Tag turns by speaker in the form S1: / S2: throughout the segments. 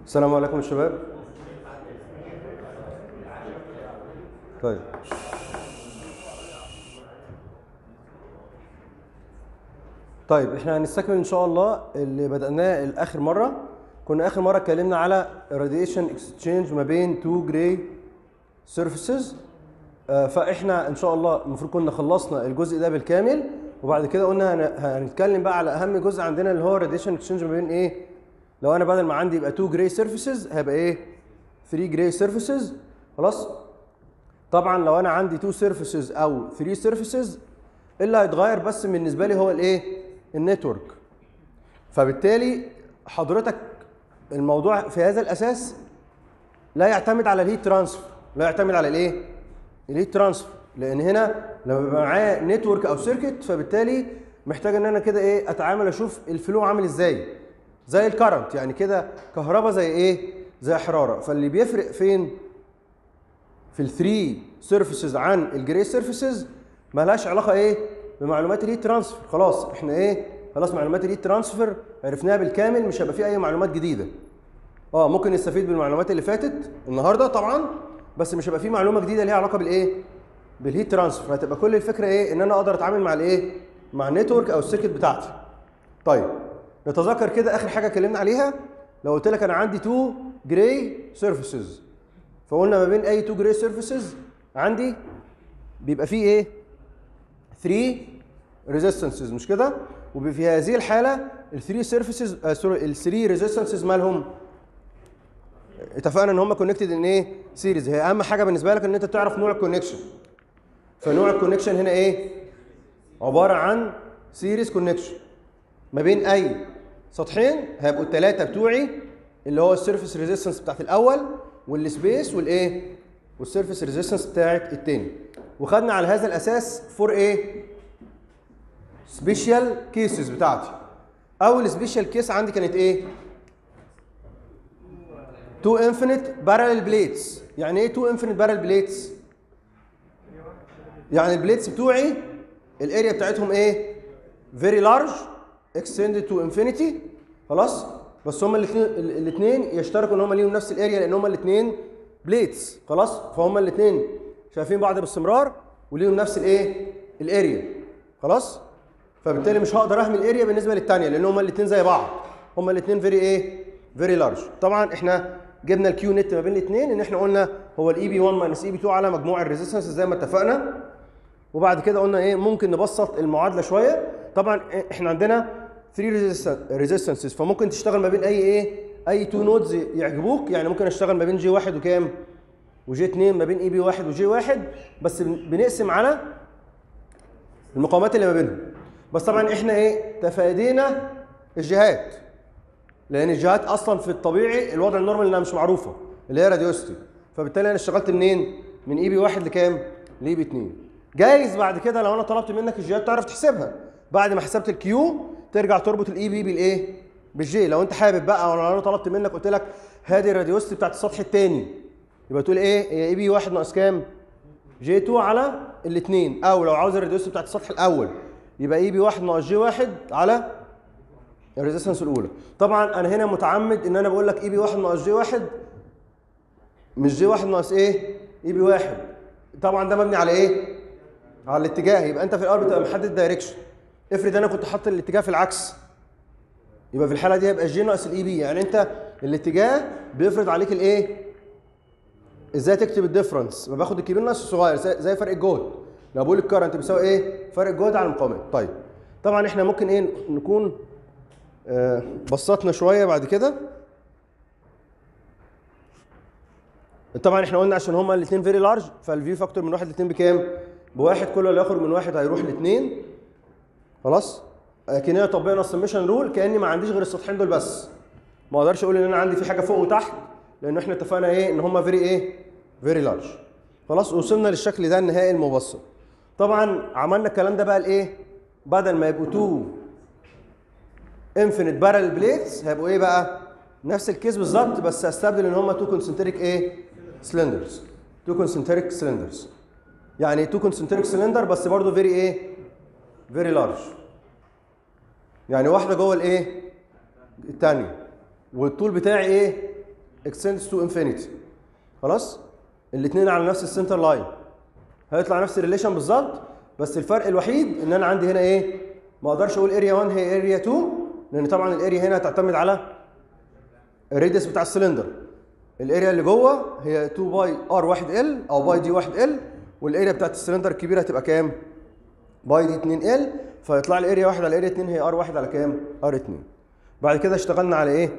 S1: السلام عليكم يا شباب طيب طيب احنا هنستكمل ان شاء الله اللي بدأناه الاخر مرة كنا اخر مرة اتكلمنا على radiation exchange ما بين two gray surfaces آه، فاحنا ان شاء الله المفروض كنا خلصنا الجزء ده بالكامل وبعد كده قلنا هن- هنتكلم بقى على اهم جزء عندنا اللي هو radiation exchange ما بين ايه لو انا بدل ما عندي يبقى 2 جراي سيرفيسز هيبقى ايه 3 جراي سيرفيسز خلاص طبعا لو انا عندي 2 سيرفيسز او 3 سيرفيسز اللي هيتغير بس بالنسبه لي هو الايه النتورك فبالتالي حضرتك الموضوع في هذا الاساس لا يعتمد على الهيت ترانسفير لا يعتمد على الايه الهيت ترانسفير لان هنا لما بيبقى معايا نتورك او سيركت فبالتالي محتاج ان انا كده ايه اتعامل اشوف الفلو عامل ازاي زي الكرنت يعني كده كهرباء زي ايه زي حراره فاللي بيفرق فين في الثري سيرفيسز عن الجري سيرفيسز مالهاش علاقه ايه بمعلومات الهيت ترانسفير خلاص احنا ايه خلاص معلومات الهيت ترانسفير عرفناها بالكامل مش هيبقى فيه اي معلومات جديده اه ممكن نستفيد بالمعلومات اللي فاتت النهارده طبعا بس مش هيبقى فيه معلومه جديده ليها علاقه بالايه بالهيت ترانسفير هتبقى كل الفكره ايه ان انا اقدر اتعامل مع الايه مع النتورك او السيركت بتاعتي طيب نتذكر كده اخر حاجه اتكلمنا عليها لو قلت لك انا عندي 2 جراي سيرفيسز فقلنا ما بين اي 2 جراي سيرفيسز عندي بيبقى فيه ايه 3 ريزيستنسز مش كده وفي هذه الحاله ال 3 سيرفيسز آه سوري ال 3 ريزيستنسز مالهم اتفقنا ان هم كونكتد ان ايه سيريز هي اهم حاجه بالنسبه لك ان انت تعرف نوع الكونكشن فنوع الكونكشن هنا ايه عباره عن سيريز كونكشن ما بين اي سطحين هيبقوا الثلاثه بتوعي اللي هو السيرفيس ريزيستنس بتاعت الاول والسبيس والايه والسيرفيس ريزيستنس بتاعت الثاني وخدنا على هذا الاساس فور ايه سبيشال كيسز بتاعتي اول سبيشال كيس عندي كانت ايه تو انفينيت بارل بليتس يعني ايه تو انفينيت بارل بليتس يعني البليتس بتوعي الاريا بتاعتهم ايه فيري لارج اكستندد تو انفينيتي خلاص بس هما الاثنين الاثنين يشتركوا ان هما ليهم نفس الاريا لان هما الاثنين بليتس خلاص فهما الاثنين شايفين بعض باستمرار وليهم نفس الايه الاريا خلاص فبالتالي مش هقدر اهمل الاريا بالنسبه للثانيه لان هما الاثنين زي بعض هما الاثنين فيري ايه فيري لارج طبعا احنا جبنا الكيو نت ما بين الاثنين ان احنا قلنا هو الاي بي 1 ماينس اي بي 2 على مجموع الريزيستنس زي ما اتفقنا وبعد كده قلنا ايه ممكن نبسط المعادله شويه طبعا احنا عندنا 3 ريزيستنسز فممكن تشتغل ما بين اي ايه اي تو نودز يعجبوك يعني ممكن اشتغل ما بين جي 1 وكام وجي 2 ما بين اي بي 1 وجي 1 بس بن- بنقسم على المقاومات اللي ما بينهم بس طبعا احنا ايه تفادينا الجهات لان الجهات اصلا في الطبيعي الوضع النورمال انها مش معروفه اللي هي راديوستي فبالتالي انا اشتغلت منين من اي بي 1 لكام لاي بي 2 جايز بعد كده لو انا طلبت منك الجهات تعرف تحسبها بعد ما حسبت الكيو ترجع تربط الاي بي بالايه بالجي لو انت حابب بقى او لو انا طلبت منك قلت لك هذه الراديوستي بتاعت السطح الثاني يبقى تقول ايه هي اي بي 1 ناقص كام جي 2 على الاثنين او لو عاوز الراديوستي بتاعت السطح الاول يبقى اي بي 1 ناقص جي 1 على الريزيستنس الاولى طبعا انا هنا متعمد ان انا بقول لك اي بي 1 ناقص جي 1 مش جي 1 ناقص ايه اي بي 1 طبعا ده مبني على ايه على الاتجاه يبقى انت في الاول بتبقى محدد دايركشن افرض انا كنت حاطط الاتجاه في العكس يبقى في الحاله دي هيبقى جي ناقص الاي بي يعني انت الاتجاه بيفرض عليك الايه ازاي تكتب الديفرنس ما باخد الكبير ناقص الصغير زي زي فرق الجهد لو بقول الكرنت بيساوي ايه فرق الجهد على المقاومات طيب طبعا احنا ممكن ايه نكون آه، بسطنا شويه بعد كده طبعا احنا قلنا عشان هما الاثنين فيري لارج فالفيو فاكتور من واحد لاثنين بكام؟ بواحد كل اللي يخرج من واحد هيروح لاثنين خلاص؟ لكن هنا طبقنا السميشن رول كاني ما عنديش غير السطحين دول بس ما اقدرش اقول ان انا عندي في حاجه فوق وتحت لان احنا اتفقنا ايه ان هما فيري ايه؟ فيري لارج خلاص وصلنا للشكل ده النهائي المبسط طبعا عملنا الكلام ده بقى لايه؟ بدل ما يبقوا 2 انفينيت بارل بليتس هيبقوا ايه بقى؟ نفس الكيس بالظبط بس هستبدل ان هم تو كونسنتريك ايه؟ سلندرز تو كونسنتريك سلندرز يعني تو كونسنتريك سلندر بس برضه فيري ايه؟ فيري لارج يعني واحده جوه الايه؟ الثانيه والطول بتاعي ايه؟ extends to infinity خلاص الاثنين على نفس السنتر لاين هيطلع نفس الريليشن بالظبط بس الفرق الوحيد ان انا عندي هنا ايه ما اقدرش اقول اريا 1 هي اريا 2 لان طبعا الاريا هنا تعتمد على الريديوس بتاع السلندر الاريا اللي جوه هي 2 باي ار 1 ال او باي دي 1 ال والاريا بتاعت السلندر الكبيره هتبقى كام باي دي 2 ال فيطلع لي اريا 1 على اريا 2 هي ار 1 على كام ار 2 بعد كده اشتغلنا على ايه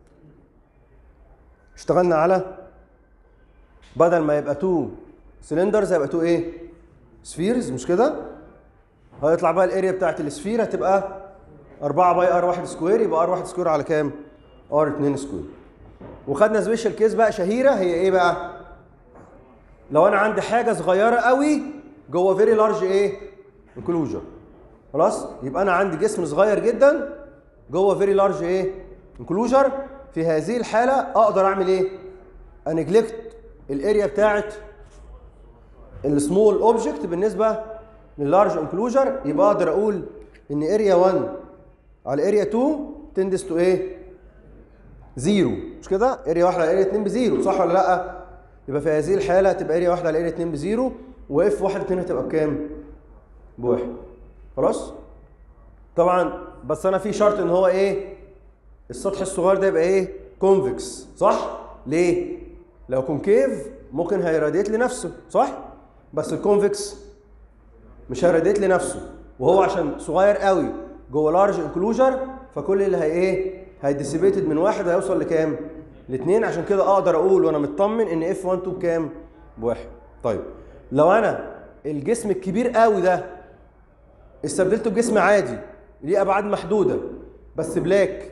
S1: اشتغلنا على بدل ما يبقى 2 سلندرز هيبقى 2 ايه سفيرز مش كده هيطلع بقى الاريا بتاعت السفير هتبقى 4 باي ار 1 سكوير يبقى ار 1 سكوير على كام ار 2 سكوير وخدنا سبيشال كيس بقى شهيره هي ايه بقى لو انا عندي حاجه صغيره قوي جوه فيري لارج ايه انكلوجر خلاص يبقى انا عندي جسم صغير جدا جوه فيري لارج ايه انكلوجر في هذه الحاله اقدر اعمل ايه انجلكت الاريا بتاعت السمول اوبجكت بالنسبه لللارج انكلوجر يبقى اقدر اقول ان اريا 1 على اريا 2 تندس تو ايه زيرو مش كده اريا 1 على اريا 2 بزيرو صح ولا لا يبقى في هذه الحاله تبقى اريا 1 على اريا 2 بزيرو واف 1 2 هتبقى بكام بواحد خلاص طبعا بس انا في شرط ان هو ايه السطح الصغير ده يبقى ايه كونفكس صح ليه لو كونكيف ممكن هيراديت لنفسه صح بس الكونفكس مش هيراديت لنفسه وهو عشان صغير قوي جوه لارج انكلوجر فكل اللي هي ايه هيديسيبيتد من واحد هيوصل لكام لاثنين عشان كده اقدر اقول وانا مطمن ان اف 1 2 بكام بواحد طيب لو انا الجسم الكبير قوي ده استبدلته بجسم عادي ليه ابعاد محدوده بس بلاك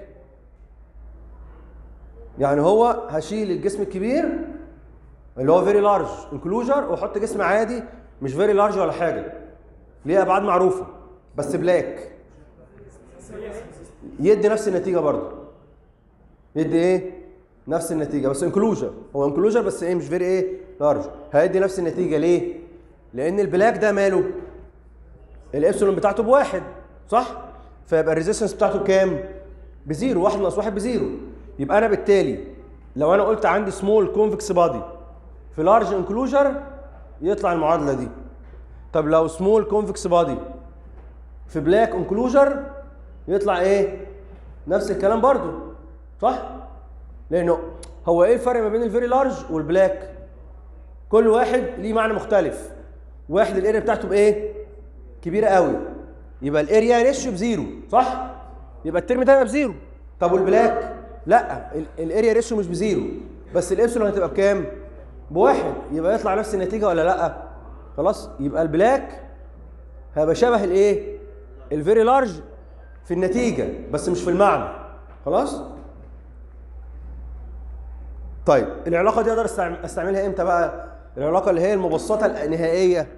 S1: يعني هو هشيل الجسم الكبير اللي هو فيري لارج انكلوجر واحط جسم عادي مش فيري لارج ولا حاجه ليه ابعاد معروفه بس بلاك يدي نفس النتيجه برضه يدي ايه نفس النتيجه بس انكلوجر هو انكلوجر بس ايه مش فيري ايه لارج هيدي نفس النتيجه ليه لان البلاك ده ماله الابسلون بتاعته بواحد صح فيبقى الريزيستنس بتاعته بكام بزيرو واحد ناقص واحد بزيرو يبقى انا بالتالي لو انا قلت عندي سمول كونفكس بادي في لارج انكلوجر يطلع المعادله دي طب لو سمول كونفكس بادي في بلاك انكلوجر يطلع ايه نفس الكلام برضو صح لانه هو ايه الفرق ما بين الفيري لارج والبلاك كل واحد ليه معنى مختلف واحد الاريا بتاعته بايه كبيره قوي يبقى الاريا ريشيو بزيرو صح يبقى الترم ده يبقى بزيرو طب والبلاك لا ال- الاريا ريشيو مش بزيرو بس الابسلون هتبقى بكام بواحد يبقى يطلع نفس النتيجه ولا لا خلاص يبقى البلاك هيبقى شبه الايه الفيري لارج في النتيجه بس مش في المعنى خلاص طيب العلاقه دي اقدر أستعم- استعملها امتى بقى العلاقه اللي هي المبسطه النهائيه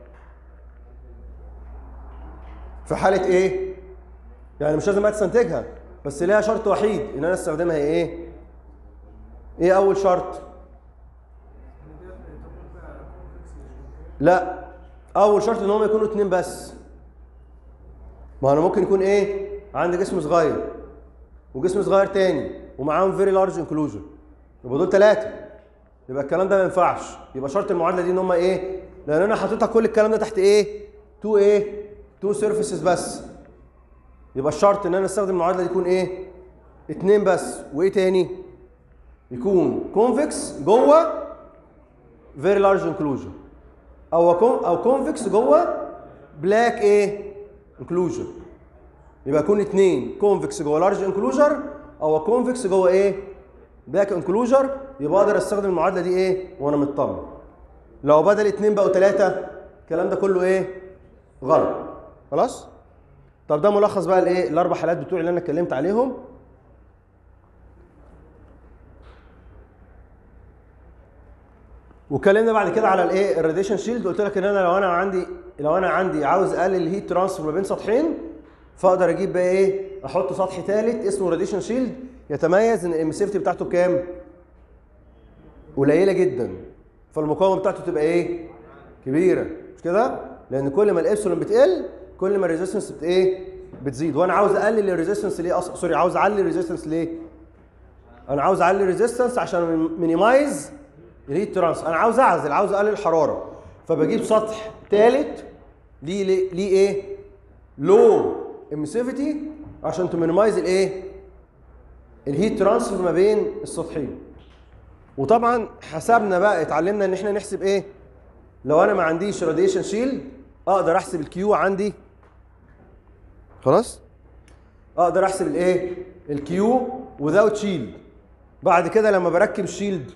S1: في حاله ايه يعني مش لازم بقى تستنتجها بس ليها شرط وحيد ان انا استخدمها هي ايه ايه اول شرط لا اول شرط ان هم يكونوا اتنين بس ما انا ممكن يكون ايه عندي جسم صغير وجسم صغير تاني ومعاهم فيري لارج انكلوجن يبقى دول ثلاثه يبقى الكلام ده ما ينفعش يبقى شرط المعادله دي ان هم ايه لان انا حاططها كل الكلام ده تحت ايه تو ايه تو سيرفيسز بس يبقى الشرط ان انا استخدم المعادله دي يكون ايه اتنين بس وايه تاني يكون كونفكس جوه فيري لارج انكلوجن او كون او كونفكس جوه بلاك ايه انكلوجن يبقى يكون اتنين كونفكس جوه لارج انكلوجر او كونفكس جوه ايه باك انكلوجر يبقى اقدر استخدم المعادله دي ايه وانا مطمن لو بدل اتنين بقوا ثلاثه الكلام ده كله ايه غلط خلاص طب ده ملخص بقى الايه الاربع حالات بتوعي اللي انا اتكلمت عليهم واتكلمنا بعد كده على الايه الراديشن شيلد قلت لك ان انا لو انا عندي لو انا عندي عاوز اقلل الهيت ترانسفير ما بين سطحين فاقدر اجيب بقى ايه احط سطح ثالث اسمه راديشن شيلد يتميز ان الامسيفتي بتاعته كام قليله جدا فالمقاومه بتاعته تبقى ايه كبيره مش كده لان كل ما الابسلون بتقل كل ما الريزيستنس بت ايه بتزيد وانا عاوز اقلل الريزيستنس ليه اصلا سوري عاوز اعلي الريزيستنس ليه انا عاوز اعلي ريزيستنس عشان مينيمايز الهيت ترانس انا عاوز اعزل عاوز اقلل الحراره فبجيب سطح ثالث ليه ليه ليه ايه لو امسيفيتي عشان تمينيمايز الايه الهيت ترانسفير ما بين السطحين وطبعا حسبنا بقى اتعلمنا ان احنا نحسب ايه لو انا ما عنديش راديشن شيلد اقدر احسب الكيو عندي خلاص اقدر احسب الايه الكيو وذاوت شيلد بعد كده لما بركب الشيلد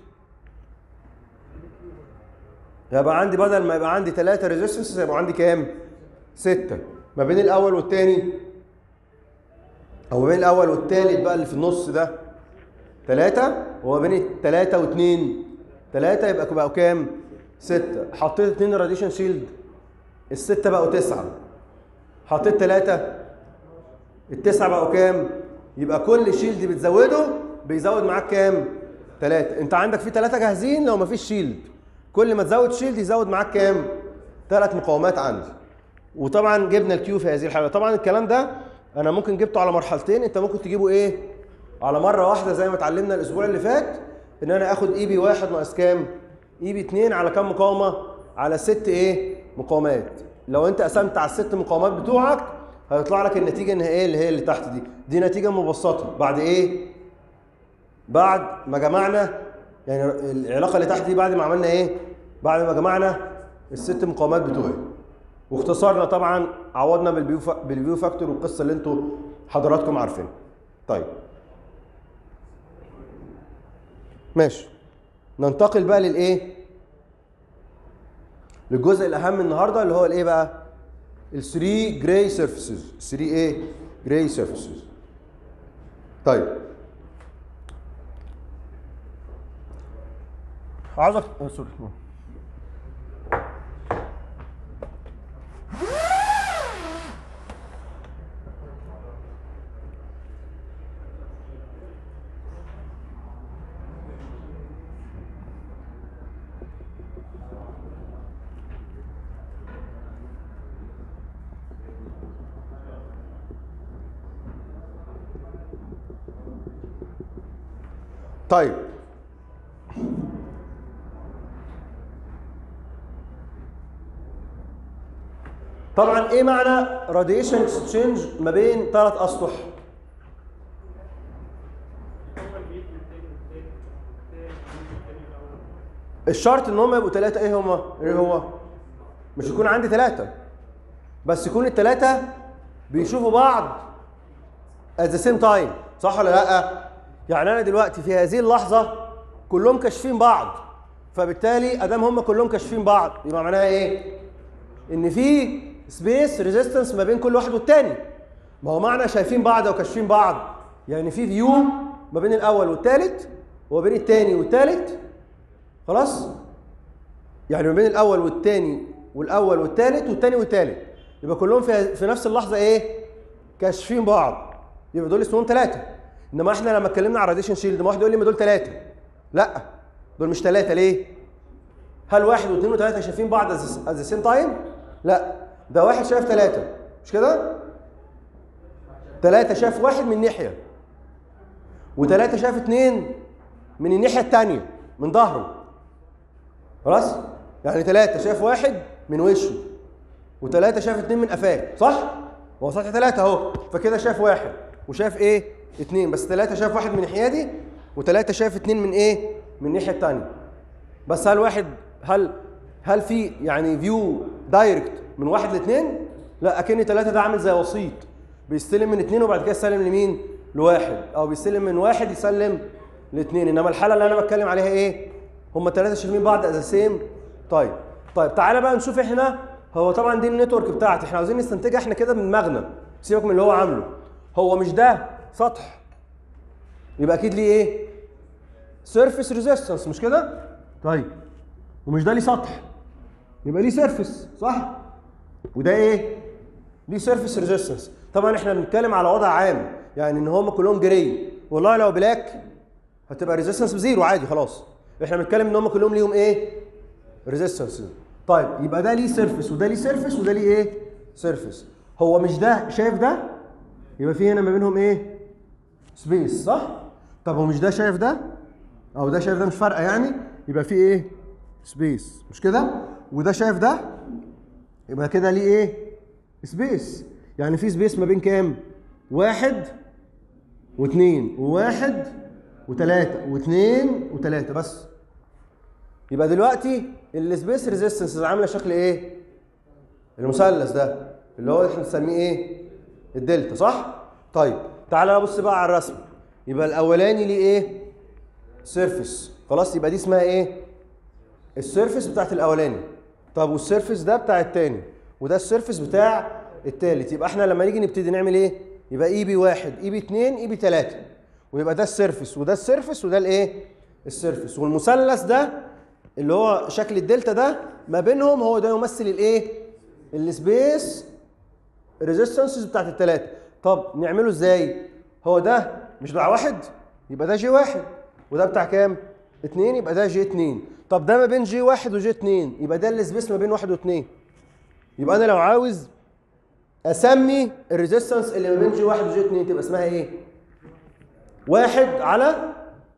S1: يبقى عندي بدل ما يبقى عندي 3 ريزيستنس يبقى عندي كام 6 ما بين الاول والثاني او ما بين الاول والثالث بقى اللي في النص ده 3 وما بين الثلاثة و2 3 يبقى بقوا كام 6 حطيت 2 راديشن شيلد الستة بقوا 9 حطيت 3 التسعة بقوا كام يبقى كل شيلد بتزوده بيزود معاك كام 3 انت عندك في 3 جاهزين لو ما فيش شيلد كل ما تزود شيلد يزود معاك كام ثلاث مقاومات عندي وطبعا جبنا الكيو في هذه الحاله طبعا الكلام ده انا ممكن جبته على مرحلتين انت ممكن تجيبه ايه على مره واحده زي ما اتعلمنا الاسبوع اللي فات ان انا اخد اي بي واحد ناقص كام اي بي 2 على كام مقاومه على ست ايه مقاومات لو انت قسمت على الست مقاومات بتوعك هيطلع لك النتيجه النهائيه اللي هي اللي تحت دي دي نتيجه مبسطه بعد ايه بعد ما جمعنا يعني العلاقه اللي تحت دي بعد ما عملنا ايه بعد ما جمعنا الست مقاومات بتوعي واختصرنا طبعا عوضنا بالبيو فا... بالبيو فاكتور والقصه اللي انتوا حضراتكم عارفينها طيب ماشي ننتقل بقى للايه للجزء الاهم النهارده اللي هو الايه بقى ال 3 جراي سيرفيسز 3 ايه جراي سيرفيسز طيب عاوزك آه، سوري طيب طبعا ايه معنى راديشن اكسشينج ما بين ثلاث اسطح الشرط ان هم يبقوا ثلاثه ايه هم ايه هو مش يكون عندي ثلاثه بس يكون الثلاثه بيشوفوا بعض at the same time صح ولا لا يعني انا دلوقتي في هذه اللحظه كلهم كاشفين بعض فبالتالي ادام هم كلهم كاشفين بعض يبقى معناها ايه ان في سبيس ريزيستنس ما بين كل واحد والتاني ما هو معنى شايفين بعض او كاشفين بعض يعني في فيو ما بين الاول والتالت وما بين التاني والتالت خلاص يعني ما بين الاول والتاني والاول والتالت والتاني والتالت يبقى كلهم في, في نفس اللحظه ايه كاشفين بعض يبقى دول اسمهم ثلاثه انما احنا لما اتكلمنا على راديشن شيلد ما واحد يقول لي ما دول ثلاثه لا دول مش ثلاثه ليه هل واحد واثنين وثلاثه شايفين بعض at the same time لا ده واحد شايف ثلاثه مش كده ثلاثه شاف واحد من ناحيه وثلاثه شاف اثنين من الناحيه الثانيه من ظهره خلاص يعني ثلاثه شاف واحد من وشه وثلاثه شاف اثنين من قفاه صح هو سطح ثلاثه اهو فكده شاف واحد وشاف ايه اثنين بس ثلاثه شاف واحد من الناحيه دي وثلاثه شاف اثنين من ايه من الناحيه الثانيه بس هل واحد هل هل في يعني فيو دايركت من واحد لاثنين لا اكن ثلاثه ده عامل زي وسيط بيستلم من اثنين وبعد كده يسلم لمين لواحد او بيستلم من واحد يسلم لاثنين انما الحاله اللي انا بتكلم عليها ايه هم الثلاثه شايفين بعض از سيم طيب طيب تعالى بقى نشوف احنا هو طبعا دي النتورك بتاعتي احنا عاوزين نستنتجها احنا كده من دماغنا سيبك من اللي هو عامله هو مش ده سطح يبقى اكيد ليه ايه سيرفيس ريزيستنس مش كده طيب ومش ده ليه سطح يبقى ليه سيرفيس صح وده ايه ليه سيرفيس ريزيستنس طبعا احنا بنتكلم على وضع عام يعني ان هم كلهم جري والله لو بلاك هتبقى ريزيستنس بزيرو عادي خلاص احنا بنتكلم ان هم كلهم ليهم ايه ريزيستنس طيب يبقى ده ليه سيرفيس وده ليه سيرفيس وده ليه ايه سيرفيس هو مش ده شايف ده يبقى في هنا ما بينهم ايه سبيس صح طب هو مش ده شايف ده او ده شايف ده مش فارقه يعني يبقى في ايه سبيس مش كده وده شايف ده يبقى كده ليه ايه سبيس يعني في سبيس ما بين كام واحد واثنين وواحد وثلاثة واثنين وثلاثة بس يبقى دلوقتي السبيس ريزيستنس عامله شكل ايه المثلث ده اللي هو احنا بنسميه ايه الدلتا صح طيب تعالى بص بقى على الرسم يبقى الاولاني ليه ايه سيرفيس خلاص يبقى دي اسمها ايه السيرفيس بتاعت الاولاني طب والسيرفيس ده بتاع التاني وده السيرفيس بتاع التالت يبقى احنا لما نيجي نبتدي نعمل ايه يبقى اي بي واحد اي بي اتنين اي بي تلاته ويبقى ده السيرفيس وده السيرفيس وده الايه السيرفيس والمثلث ده اللي هو شكل الدلتا ده ما بينهم هو ده يمثل الايه السبيس ريزيستنسز بتاعت التلاته طب نعمله ازاي هو ده مش بتاع واحد يبقى ده جي واحد وده بتاع كام اتنين يبقى ده جي اتنين طب ده ما بين جي واحد وجي اتنين يبقى ده السبيس ما بين واحد واتنين يبقى انا لو عاوز اسمي الريزيستنس اللي ما بين جي واحد وجي اتنين تبقى اسمها ايه واحد على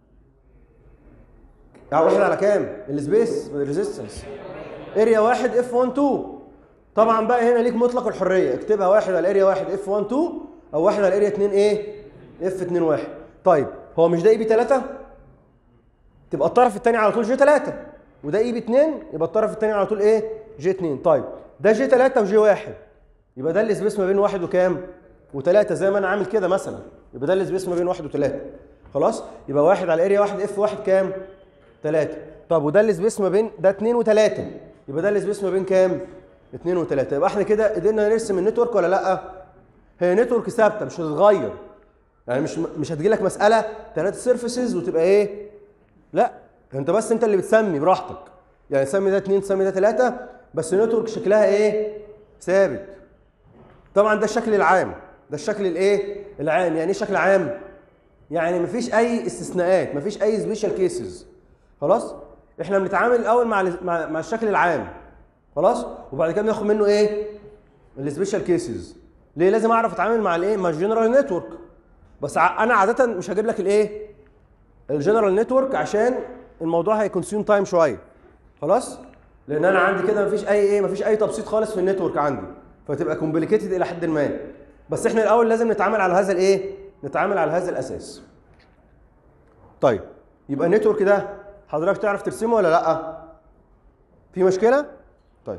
S1: يعني واحد على كام السبيس الريزيستنس اريا واحد اف 1 2 طبعا بقى هنا ليك مطلق الحريه اكتبها واحد على اريا واحد اف 1 2 او واحد على اريا 2 ايه اف 2 1 طيب هو مش ده اي بي 3 تبقى الطرف الثاني على طول جي 3 وده اي بي 2 يبقى الطرف الثاني على طول ايه جي 2 طيب ده جي 3 وجي 1 يبقى ده السبيس ما بين واحد وكام وثلاثة زي ما انا عامل كده مثلا يبقى ده السبيس ما بين واحد وثلاثة خلاص يبقى واحد على اريا واحد اف واحد كام ثلاثة طب وده السبيس ما بين ده اثنين وثلاثة يبقى ده السبيس ما بين كام اثنين وثلاثة يبقى احنا كده قدرنا نرسم النتورك ولا لا هي نتورك ثابتة مش هتتغير يعني مش مش هتجي لك مسألة ثلاثة سيرفيسز وتبقى ايه لا انت بس انت اللي بتسمي براحتك يعني سمي ده اثنين سمي ده ثلاثة بس نتورك شكلها ايه ثابت طبعا ده الشكل العام ده الشكل الايه العام يعني ايه شكل عام يعني مفيش اي استثناءات مفيش اي سبيشال كيسز خلاص احنا بنتعامل الاول مع مع, مع الشكل العام خلاص وبعد كده بناخد منه ايه السبيشال كيسز ليه لازم اعرف اتعامل مع الايه مع الجنرال نتورك بس انا عاده مش هجيب لك الايه الجنرال نتورك عشان الموضوع هيكونسيوم تايم شويه خلاص لان انا عندي كده مفيش اي ايه مفيش اي تبسيط خالص في النتورك عندي فتبقى كومبليكيتد الى حد ما بس احنا الاول لازم نتعامل على هذا الايه نتعامل على هذا الاساس طيب يبقى النتورك ده حضرتك تعرف ترسمه ولا لا في مشكله طيب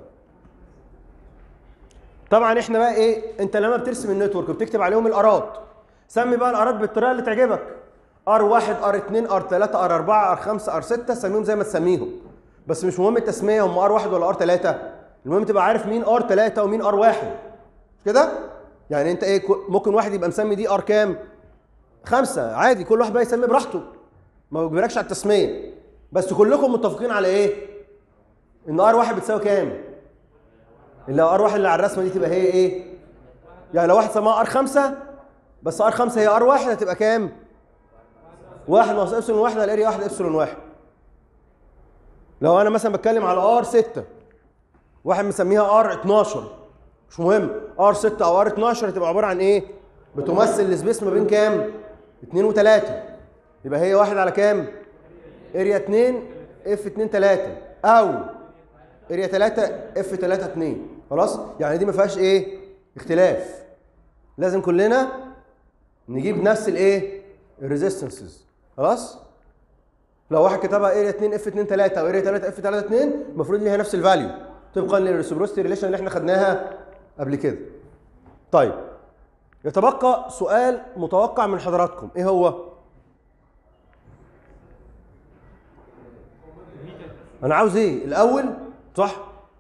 S1: طبعا احنا بقى ايه انت لما بترسم النتورك بتكتب عليهم الارات سمي بقى الارات بالطريقه اللي تعجبك ار 1 ار 2 ار 3 ار 4 ار 5 ار 6 سميهم زي ما تسميهم بس مش مهم التسميه هم ار 1 ولا ار 3 المهم تبقى عارف مين ار 3 ومين ار 1 مش كده يعني انت ايه ممكن واحد يبقى مسمي دي ار كام خمسة عادي كل واحد بقى يسمي براحته ما بيجبركش على التسميه بس كلكم متفقين على ايه ان ار واحد بتساوي كام اللي ار واحد اللي على الرسمه دي تبقى هي ايه يعني لو واحد سماها ار خمسة بس ار خمسة هي ار واحد هتبقى كام واحد ناقص ابسلون واحد على الاريا واحد ابسلون واحد لو انا مثلا بتكلم على ار 6 واحد مسميها ار 12 مش مهم ار 6 او ار 12 هتبقى عباره عن ايه بتمثل السبيس ما بين كام 2 و3 يبقى هي واحد على كام اريا 2 اف 2 3 او اريا 3 اف 3 2 خلاص يعني دي ما فيهاش ايه اختلاف لازم كلنا نجيب نفس الايه الريزيستنسز خلاص لو واحد كتبها اريا 2 اف 2 3 او اريا 3 اف 3 2 المفروض ليها نفس الفاليو طبقا للريسبروسيتي ريليشن اللي احنا خدناها قبل كده طيب يتبقى سؤال متوقع من حضراتكم ايه هو انا عاوز ايه الاول صح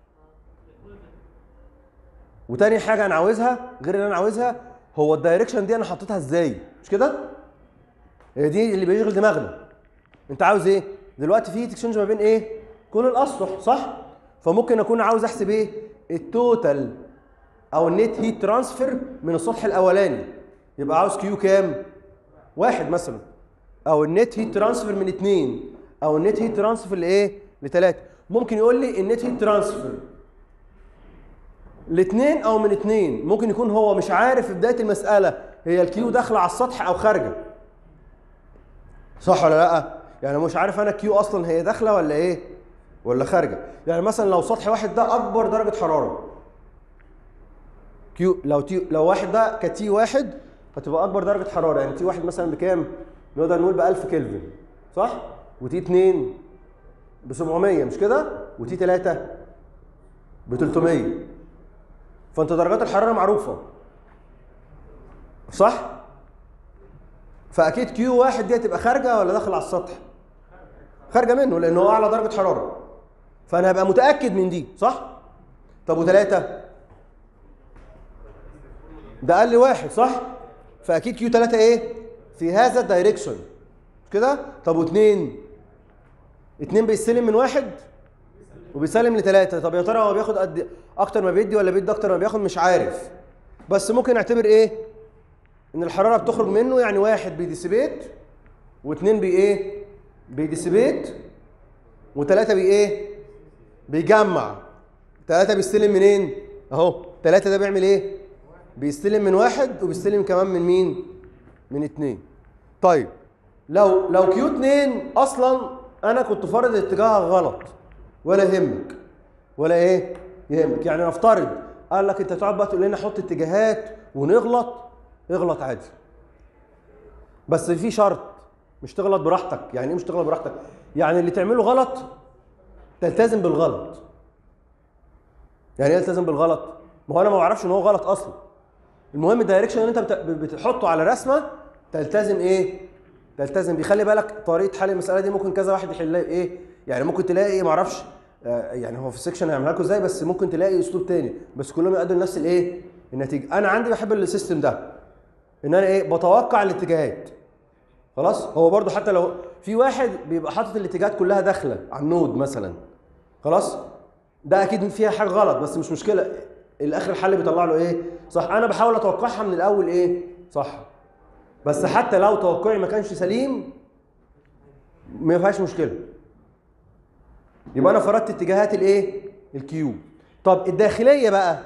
S1: وتاني حاجه انا عاوزها غير اللي انا عاوزها هو الدايركشن دي انا حطيتها ازاي مش كده هي دي اللي بيشغل دماغنا انت عاوز ايه دلوقتي في اكسشينج ما بين ايه كل الاسطح صح فممكن اكون عاوز احسب ايه التوتال او النت هيت ترانسفير من السطح الاولاني يبقى عاوز كيو كام واحد مثلا او النت هيت ترانسفير من اتنين او النت هيت ترانسفير لايه لتلاته ممكن يقول لي النت هيت ترانسفير لاتنين او من اتنين ممكن يكون هو مش عارف في بدايه المساله هي الكيو داخله على السطح او خارجه صح ولا لا يعني مش عارف انا كيو اصلا هي داخله ولا ايه ولا خارجه يعني مثلا لو سطح واحد ده اكبر درجه حراره كيو لو تي لو واحد ده كتي واحد هتبقى اكبر درجه حراره يعني تي واحد مثلا بكام نقدر نقول ب 1000 كلفن صح وتي 2 ب 700 مش كده وتي 3 ب 300 فانت درجات الحراره معروفه صح فاكيد كيو واحد دي هتبقى خارجه ولا داخل على السطح خارجه منه لانه هو اعلى درجه حراره فانا هبقى متاكد من دي صح طب وثلاثه ده اقل واحد صح فاكيد كيو 3 ايه في هذا الدايركشن كده طب واثنين اتنين بيستلم من واحد وبيسلم لثلاثة طب يا ترى هو بياخد قد اكتر ما بيدي ولا بيدي اكتر ما بياخد مش عارف بس ممكن نعتبر ايه ان الحرارة بتخرج منه يعني واحد بيديسيبيت واثنين بي ايه بيديسيبيت وثلاثة بي ايه بيجمع ثلاثة بيستلم منين اهو ثلاثة ده بيعمل ايه بيستلم من واحد وبيستلم كمان من مين من اتنين طيب لو لو كيو 2 اصلا انا كنت فارض اتجاهها غلط ولا يهمك ولا ايه يهمك يعني نفترض قال لك انت تقعد بقى تقول لنا حط اتجاهات ونغلط اغلط عادي بس في شرط مش تغلط براحتك يعني ايه مش تغلط براحتك يعني اللي تعمله غلط تلتزم بالغلط يعني ايه التزم بالغلط ما هو انا ما بعرفش ان هو غلط اصلا المهم الدايركشن اللي انت بت- بتحطه على رسمه تلتزم ايه تلتزم بيه خلي بالك طريقه حل المساله دي ممكن كذا واحد يحلها ايه يعني ممكن تلاقي ايه ما اعرفش آه، يعني هو في السكشن هيعملها لكم ازاي بس ممكن تلاقي اسلوب تاني بس كلهم يؤدوا لنفس الايه النتيجه انا عندي بحب السيستم ده ان انا ايه بتوقع الاتجاهات خلاص هو برضو حتى لو في واحد بيبقى حاطط الاتجاهات كلها داخله على النود مثلا خلاص ده اكيد فيها حاجه غلط بس مش مشكله الاخر الحل بيطلع له ايه صح انا بحاول اتوقعها من الاول ايه صح بس حتى لو توقعي ما كانش سليم ما فيهاش مشكله يبقى انا فرضت اتجاهات الايه الكيو طب الداخليه بقى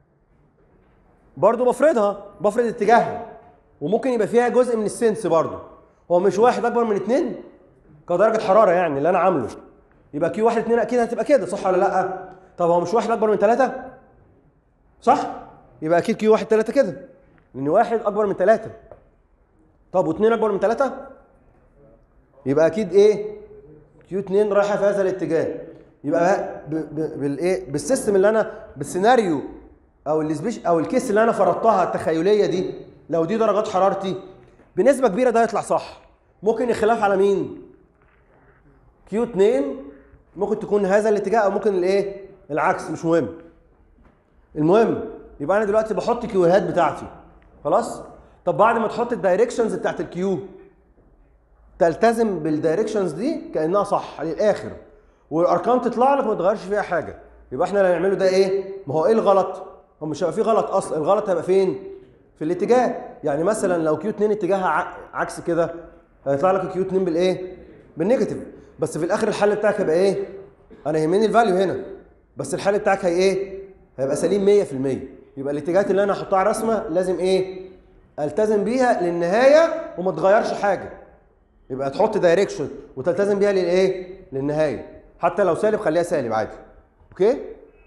S1: برضو بفرضها بفرض اتجاهها وممكن يبقى فيها جزء من السنس برضو هو مش واحد اكبر من اتنين كدرجه حراره يعني اللي انا عامله يبقى كيو واحد اتنين اكيد هتبقى كده صح ولا لا طب هو مش واحد اكبر من ثلاثة صح يبقى اكيد كيو واحد ثلاثة كده لان واحد اكبر من ثلاثة طب واثنين اكبر من ثلاثة يبقى اكيد ايه كيو 2 رايحه في هذا الاتجاه يبقى ب- ب- بالايه بالسيستم اللي انا بالسيناريو او السبيش او الكيس اللي انا فرضتها التخيليه دي لو دي درجات حرارتي بنسبه كبيره ده يطلع صح ممكن الخلاف على مين كيو 2 ممكن تكون هذا الاتجاه او ممكن الايه العكس مش مهم المهم يبقى انا دلوقتي بحط كيوهات بتاعتي خلاص طب بعد ما تحط الدايركشنز بتاعت الكيو تلتزم بالدايركشنز دي كانها صح للاخر والارقام تطلع لك ما تغيرش فيها حاجه يبقى احنا اللي هنعمله ده ايه ما هو ايه الغلط هو مش هيبقى فيه غلط اصلا الغلط هيبقى فين في الاتجاه يعني مثلا لو كيو 2 اتجاهها ع- عكس كده هيطلع لك كيو 2 بالايه بالنيجاتيف بس في الاخر الحل بتاعك هيبقى ايه انا يهمني الفاليو هنا بس الحل بتاعك هي ايه هيبقى سليم 100% يبقى الاتجاهات اللي انا هحطها على الرسمه لازم ايه التزم بيها للنهايه وما تغيرش حاجه يبقى تحط دايركشن وتلتزم بيها للايه للنهايه حتى لو سالب خليها سالب عادي اوكي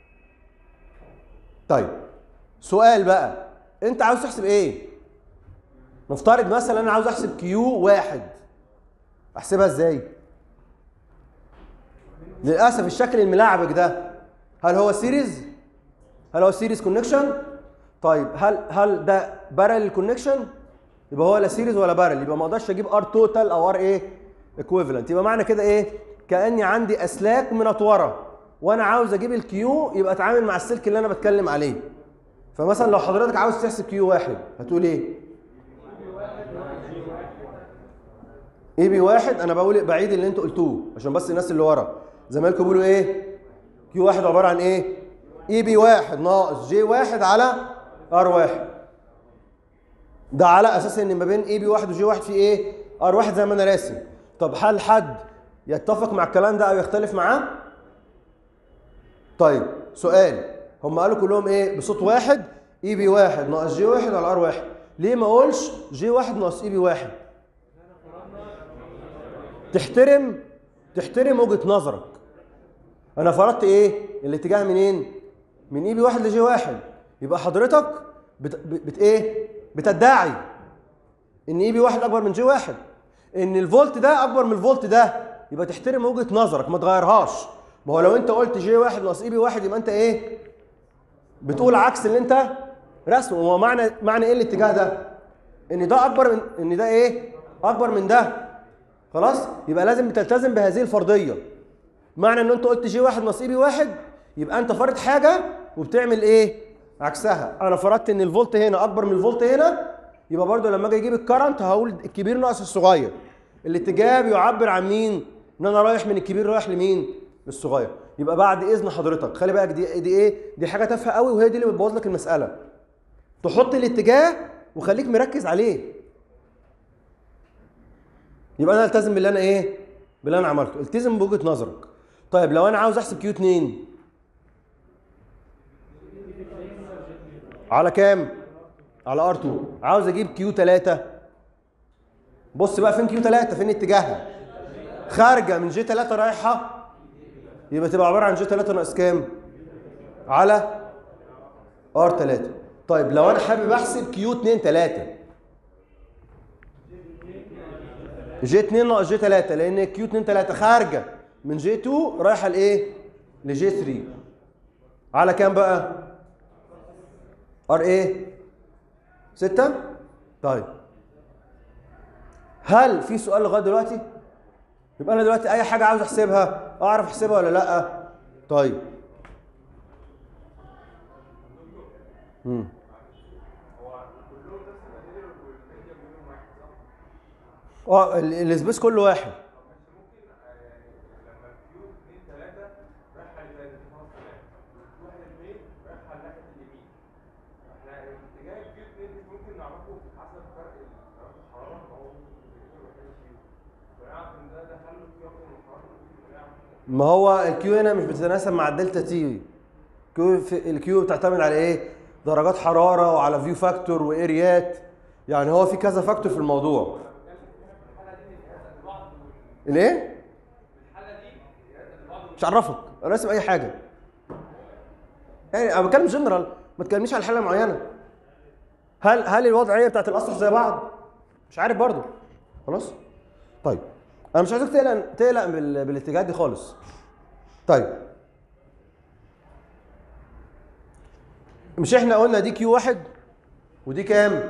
S1: طيب سؤال بقى انت عاوز تحسب ايه نفترض مثلا انا عاوز احسب كيو واحد احسبها ازاي للاسف الشكل الملعبك ده هل هو سيريز هل هو سيريز كونكشن طيب هل هل ده بارل كونكشن يبقى هو لا سيريز ولا بارل يبقى ما اقدرش اجيب ار توتال او ار ايه ايكويفالنت يبقى معنى كده ايه كاني عندي اسلاك منطوره وانا عاوز اجيب الكيو يبقى اتعامل مع السلك اللي انا بتكلم عليه فمثلا لو حضرتك عاوز تحسب كيو واحد هتقول ايه اي بي واحد انا بقول بعيد اللي انتوا قلتوه عشان بس الناس اللي ورا زمايلكم بيقولوا ايه كيو واحد عباره عن ايه اي بي واحد ناقص جي واحد على ار واحد ده على اساس ان ما بين اي بي واحد وجي واحد في ايه ار واحد زي ما انا راسم طب هل حد يتفق مع الكلام ده او يختلف معاه طيب سؤال هم قالوا كلهم ايه بصوت واحد اي بي واحد ناقص جي واحد على ار واحد ليه ما اقولش جي واحد ناقص اي بي واحد تحترم تحترم وجهه نظرك انا فرضت ايه الاتجاه منين من اي بي واحد لجي واحد يبقى حضرتك بت, بت, بت ايه بتدعي ان اي بي واحد اكبر من جي واحد ان الفولت ده اكبر من الفولت ده يبقى تحترم وجهه نظرك ما تغيرهاش ما هو لو انت قلت جي واحد ناقص اي بي واحد يبقى انت ايه بتقول عكس اللي انت رسمه هو معنى معنى ايه الاتجاه ده ان ده اكبر من ان ده ايه اكبر من ده خلاص يبقى لازم تلتزم بهذه الفرضيه معنى ان انت قلت جي واحد ناقص اي بي واحد يبقى انت فرض حاجه وبتعمل ايه عكسها انا فرضت ان الفولت هنا اكبر من الفولت هنا يبقى برضو لما اجي اجيب الكرنت هقول الكبير ناقص الصغير الاتجاه بيعبر عن مين ان انا رايح من الكبير رايح لمين للصغير يبقى بعد اذن حضرتك خلي بالك دي دي ايه دي حاجه تافهه قوي وهي دي اللي بتبوظ لك المساله تحط الاتجاه وخليك مركز عليه يبقى انا التزم باللي انا ايه باللي انا عملته التزم بوجهه نظرك طيب لو انا عاوز احسب كيو 2 على كام على ار 2 عاوز اجيب كيو 3 بص بقى فين كيو 3 فين اتجاهها خارجه من جي 3 رايحه يبقى تبقى عباره عن جي 3 ناقص كام على ار 3 طيب لو انا حابب احسب كيو 2 3 جي 2 ناقص جي 3 لان كيو 2 3 خارجه من جي 2 رايحه لايه لجي 3 على كام بقى ار ايه 6 طيب هل في سؤال لغايه دلوقتي يبقى انا دلوقتي اي حاجه عاوز احسبها اعرف احسبها ولا لا طيب امم اه ال- السبيس كله واحد ما هو الكيو هنا مش بتتناسب مع الدلتا تي كيو في الكيو بتعتمد على ايه درجات حراره وعلى فيو فاكتور واريات يعني هو في كذا فاكتور في الموضوع الايه مش عرفك انا راسم اي حاجه يعني انا بتكلم جنرال ما تكلمنيش على حاله معينه هل هل الوضعيه بتاعت الاسطح زي بعض مش عارف برضو خلاص طيب انا مش عايزك تقلق تقلق بال... بالاتجاهات دي خالص طيب مش احنا قلنا دي كيو واحد ودي كام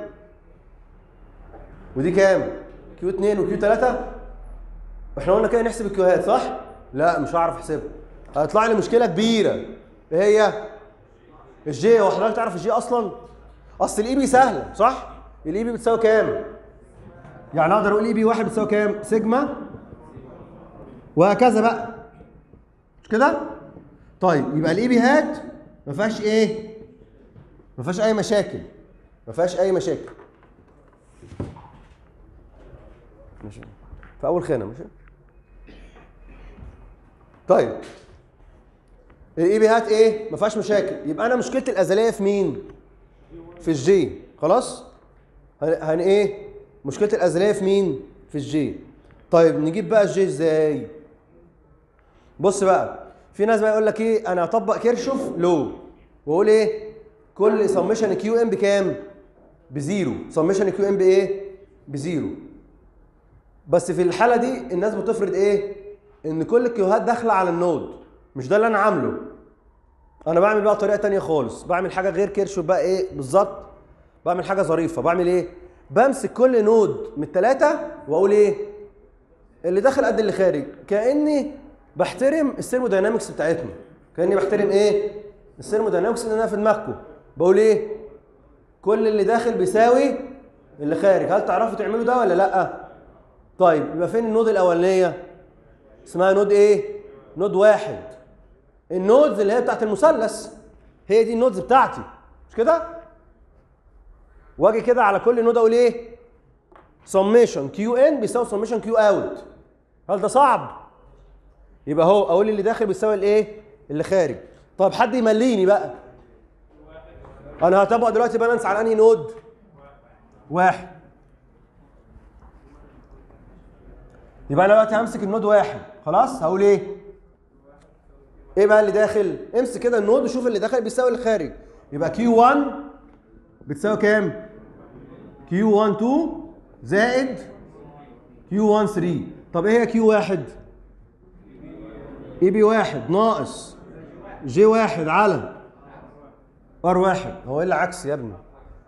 S1: ودي كام كيو 2 وكيو 3 احنا قلنا كده نحسب الكيوهات صح لا مش هعرف احسبها هيطلع لي مشكله كبيره ايه هي الجي هو حضرتك تعرف الجي اصلا اصل الاي بي سهله صح الاي بي بتساوي كام يعني اقدر اقول اي بي واحد بتساوي كام سيجما وهكذا بقى مش كده طيب يبقى الاي بي هات ما فيهاش ايه ما فيهاش اي مشاكل ما فيهاش اي مشاكل ماشي في اول خانه ماشي طيب الاي بي هات ايه ما فيهاش مشاكل يبقى انا مشكلتي الازليه في مين في الجي خلاص هن, هن ايه مشكلتي الازليه في مين في الجي طيب نجيب بقى الجي ازاي بص بقى في ناس بقى يقول لك ايه انا هطبق كيرشوف لو واقول ايه كل سمشن كيو ام بكام بزيرو سمشن كيو ام بايه بزيرو بس في الحاله دي الناس بتفرض ايه ان كل الكيوهات داخله على النود مش ده اللي انا عامله انا بعمل بقى طريقه تانية خالص بعمل حاجه غير كيرشوف بقى ايه بالظبط بعمل حاجه ظريفه بعمل ايه بمسك كل نود من الثلاثه واقول ايه اللي داخل قد اللي خارج كاني بحترم الثيرموداينامكس بتاعتنا كاني بحترم ايه الثيرموداينامكس اللي انا في دماغكم بقول ايه كل اللي داخل بيساوي اللي خارج هل تعرفوا تعملوا ده ولا لا طيب يبقى فين النود الاولانيه اسمها نود ايه نود واحد النودز اللي هي بتاعت المثلث هي دي النودز بتاعتي مش كده واجي كده على كل نود اقول ايه سميشن كيو ان بيساوي سميشن كيو اوت هل ده صعب يبقى هو اقول اللي داخل بيساوي الايه اللي خارج طب حد يمليني بقى انا هطبق دلوقتي بالانس على انهي نود واحد يبقى انا دلوقتي همسك النود واحد خلاص هقول ايه ايه بقى اللي داخل امسك كده النود وشوف اللي داخل بيساوي اللي خارج يبقى كيو 1 بتساوي كام كيو 1 2 زائد كيو 1 3 طب ايه هي كيو 1 اي بي 1 ناقص جي 1 على ار 1 هو ايه اللي عكس يا ابني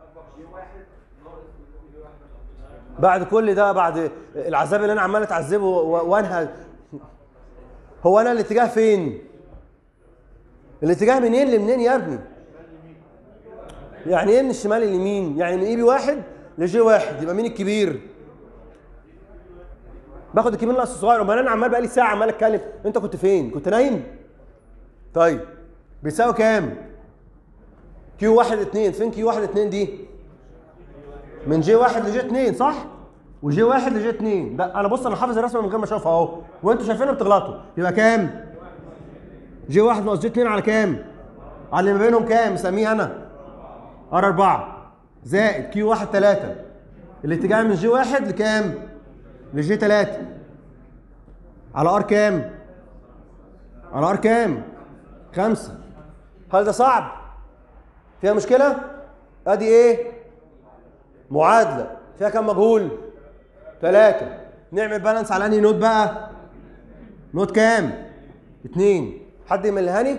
S1: بعد كل ده بعد العذاب اللي انا عمال اتعذبه و- وانهى هو انا الاتجاه فين الاتجاه منين لمنين يا ابني يعني ايه من الشمال لليمين يعني من اي بي واحد لجي واحد يبقى مين الكبير باخد الكبير ناقص الصغير امال انا عمال بقالي ساعه عمال اتكلم انت كنت فين كنت نايم طيب بيساوي كام كيو واحد اتنين فين كيو واحد اتنين دي من جي واحد لجي اتنين صح وجي واحد لجي اتنين ده انا بص انا حافظ الرسمه من غير ما اشوفها اهو وانتوا شايفينها بتغلطوا يبقى كام جي واحد ناقص جي اتنين على كام على اللي ما بينهم كام مسميه انا ار 4 زائد كيو 1 3 الاتجاه من جي 1 لكام؟ لجي 3 على ار كام؟ على ار كام؟ 5 هل ده صعب؟ فيها مشكلة؟ ادي ايه؟ معادلة فيها كام مجهول؟ 3 نعمل بالانس على انهي نوت بقى؟ نوت كام؟ 2 حد يملهاني؟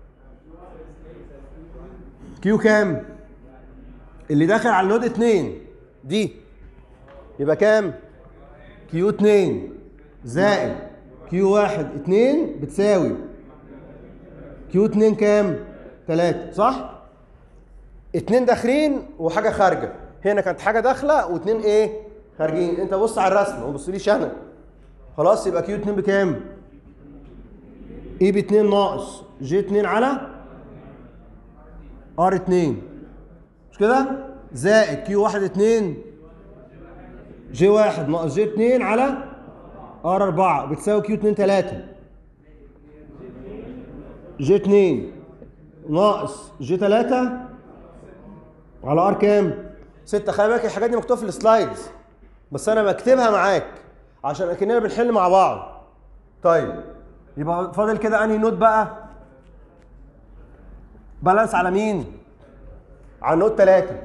S1: كيو كام؟ اللي داخل على النود 2 دي يبقى كام؟ كيو 2 زائد كيو 1 2 بتساوي كيو 2 كام؟ 3 صح؟ اتنين داخلين وحاجة خارجة هنا كانت حاجة داخلة واتنين ايه؟ خارجين انت بص على الرسمة ما تبصليش انا خلاص يبقى كيو 2 بكام؟ اي ب 2 ناقص جي 2 على ار 2 مش كده؟ زائد كيو 1 2 جي 1 ناقص جي 2 على ار 4 بتساوي كيو 2 3 جي 2 ناقص جي 3 على ار كام؟ 6 خلي بالك الحاجات دي مكتوبه في السلايدز بس انا بكتبها معاك عشان اكننا بنحل مع بعض طيب يبقى فاضل كده انهي نوت بقى؟ بالانس على مين؟ على نوت 3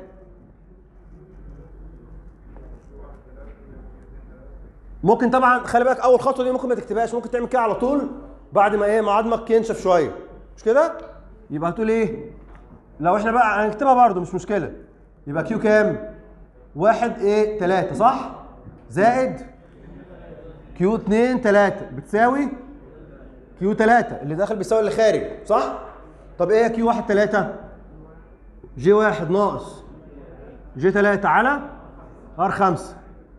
S1: ممكن طبعا خلي بالك اول خطوه دي ممكن ما تكتبهاش ممكن تعمل كده على طول بعد ما ايه ما عظمك ينشف شويه مش كده يبقى هتقول ايه لو احنا بقى هنكتبها برده مش مشكله يبقى كيو كام واحد ايه تلاتة صح زائد كيو اتنين تلاتة بتساوي كيو تلاتة اللي داخل بيساوي اللي خارج صح طب ايه كيو واحد تلاتة جي واحد ناقص جي تلاتة على ار خمسة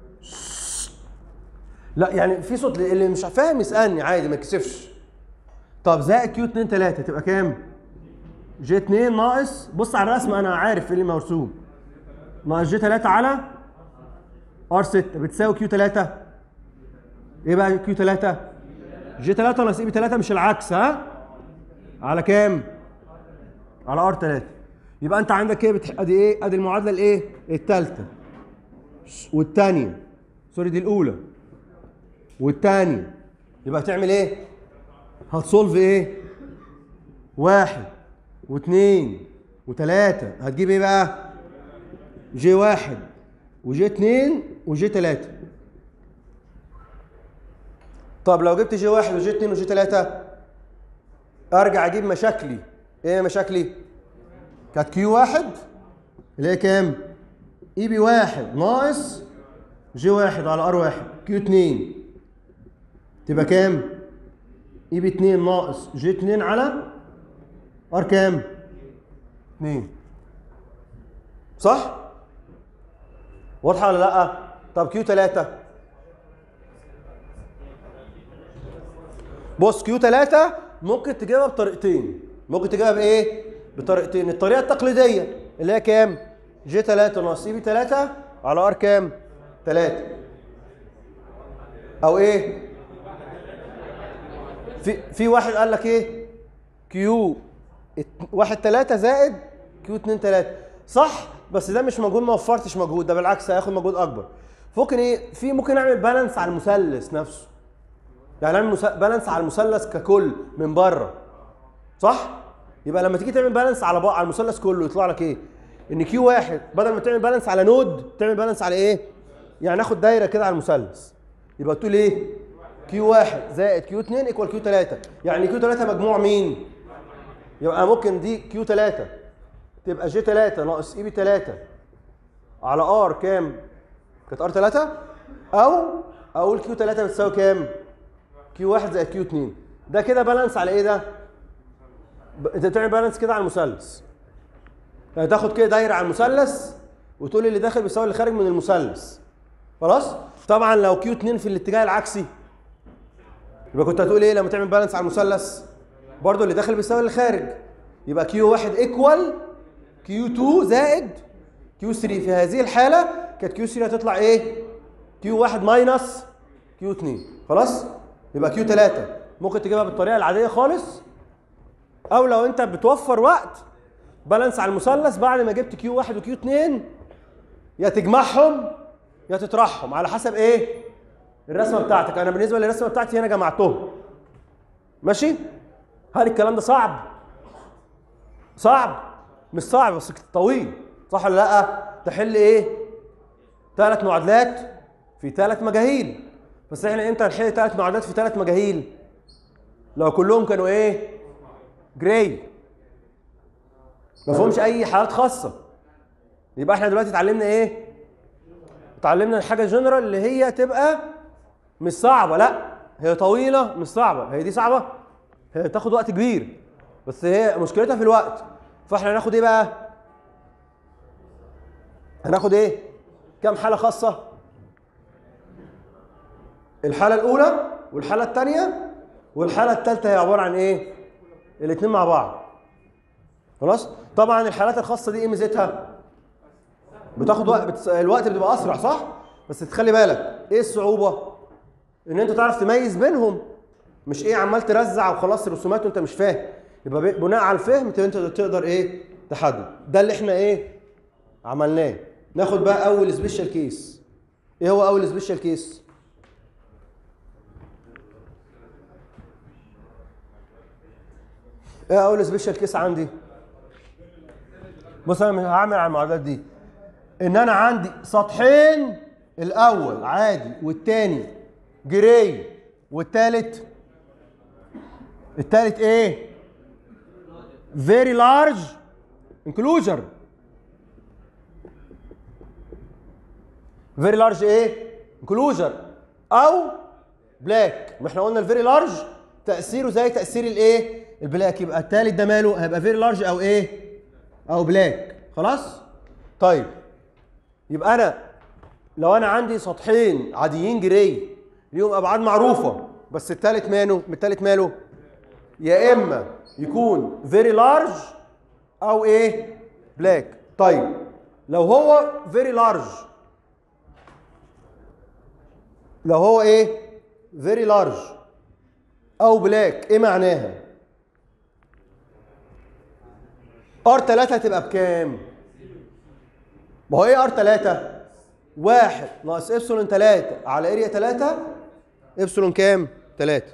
S1: لا يعني في صوت اللي مش فاهم يسالني عادي ما يكسفش طب زائد كيو 2 3 تبقى كام جي 2 ناقص بص على الرسمه انا عارف ايه اللي مرسوم ناقص جي 3 على ار 6 بتساوي كيو 3 ايه بقى كيو 3 جي 3 ناقص اي بي 3 مش العكس ها على كام على ار 3 يبقى انت عندك ايه بتح... ادي ايه ادي المعادله الايه الثالثه والثانيه سوري دي الاولى والتاني يبقى هتعمل ايه؟ هتصولف ايه؟ واحد واثنين وثلاثة هتجيب ايه بقى؟ جي واحد وجي اتنين وجي تلاتة طب لو جبت جي واحد وجي اتنين وجي تلاتة ارجع اجيب مشاكلي ايه مشاكلي؟ كانت كيو واحد اللي هي كام؟ اي بي واحد ناقص جي واحد على ار واحد كيو اتنين تبقى كام؟ اي بي 2 ناقص جي 2 على ار كام؟ 2 صح؟ واضحة ولا لأ؟ طب كيو 3 بص كيو 3 ممكن تجيبها بطريقتين ممكن تجيبها بايه؟ بطريقتين الطريقة التقليدية اللي هي كام؟ جي 3 ناقص اي بي 3 على ار كام؟ 3 او ايه؟ في في واحد قال لك ايه كيو ات- واحد تلاتة زائد كيو اتنين تلاتة صح بس ده مش مجهود ما وفرتش مجهود ده بالعكس هياخد مجهود اكبر ممكن ايه في ممكن اعمل بالانس على المثلث نفسه يعني اعمل مس- بالانس على المثلث ككل من بره صح يبقى لما تيجي تعمل بالانس على بقى على المثلث كله يطلع لك ايه ان كيو واحد بدل ما تعمل بالانس على نود تعمل بالانس على ايه يعني ناخد دايره كده على المثلث يبقى تقول ايه كيو واحد زائد كيو 2 ايكوال كيو 3 يعني كيو 3 مجموع مين يبقى ممكن دي كيو 3 تبقى جي 3 ناقص اي بي 3 على ار كام كانت ار 3 او اقول كيو 3 بتساوي كام كيو 1 زائد كيو 2 ده كده بالانس على ايه ده ب- انت بتعمل بالانس كده على المثلث يعني تاخد كده دايره على المثلث وتقول لي اللي داخل بيساوي اللي خارج من المثلث خلاص طبعا لو كيو 2 في الاتجاه العكسي يبقى كنت هتقول ايه لما تعمل بالانس على المثلث برضو اللي داخل بيساوي اللي خارج يبقى كيو 1 ايكوال كيو 2 زائد كيو 3 في هذه الحاله كانت كيو 3 هتطلع ايه كيو 1 ماينس كيو 2 خلاص يبقى كيو 3 ممكن تجيبها بالطريقه العاديه خالص او لو انت بتوفر وقت بالانس على المثلث بعد ما جبت كيو 1 وكيو 2 يا تجمعهم يا تطرحهم على حسب ايه الرسمه بتاعتك انا بالنسبه للرسمه بتاعتي هنا جمعتهم ماشي هل الكلام ده صعب صعب مش صعب بس طويل صح ولا لا تحل ايه ثلاث معادلات في ثلاث مجاهيل بس احنا امتى هنحل ثلاث معادلات في ثلاث مجاهيل لو كلهم كانوا ايه جراي ما فيهمش اي حالات خاصه يبقى احنا دلوقتي اتعلمنا ايه اتعلمنا الحاجه جنرال اللي هي تبقى مش صعبه لا هي طويله مش صعبه هي دي صعبه هي تاخد وقت كبير بس هي مشكلتها في الوقت فاحنا هناخد ايه بقى هناخد ايه كام حاله خاصه الحاله الاولى والحاله الثانيه والحاله الثالثه هي عباره عن ايه الاثنين مع بعض خلاص طبعا الحالات الخاصه دي ايه ميزتها بتاخد وقت بتس... الوقت بتبقى اسرع صح بس تخلي بالك ايه الصعوبه ان انت تعرف تميز بينهم مش ايه عمال ترزع وخلاص الرسومات وانت مش فاهم يبقى ب- بناء على الفهم تبقى انت تقدر ايه تحدد ده اللي احنا ايه عملناه ناخد بقى اول سبيشال كيس ايه هو اول سبيشال كيس ايه اول سبيشال كيس عندي بص انا هعمل على المعادلات دي ان انا عندي سطحين الاول عادي والتاني جراي والتالت التالت ايه very large enclosure very large ايه enclosure او بلاك ما احنا قلنا الفيري لارج تاثيره زي تاثير الايه البلاك يبقى التالت ده ماله هيبقى فيري لارج او ايه او بلاك خلاص طيب يبقى انا لو انا عندي سطحين عاديين جراي ليهم ابعاد معروفه بس التالت ماله التالت ماله يا اما يكون فيري لارج او ايه بلاك طيب لو هو فيري لارج لو هو ايه فيري لارج او بلاك ايه معناها ار 3 هتبقى بكام ما هو ايه ار 3 واحد ناقص ابسلون 3 على اريا 3 ابسلون كام 3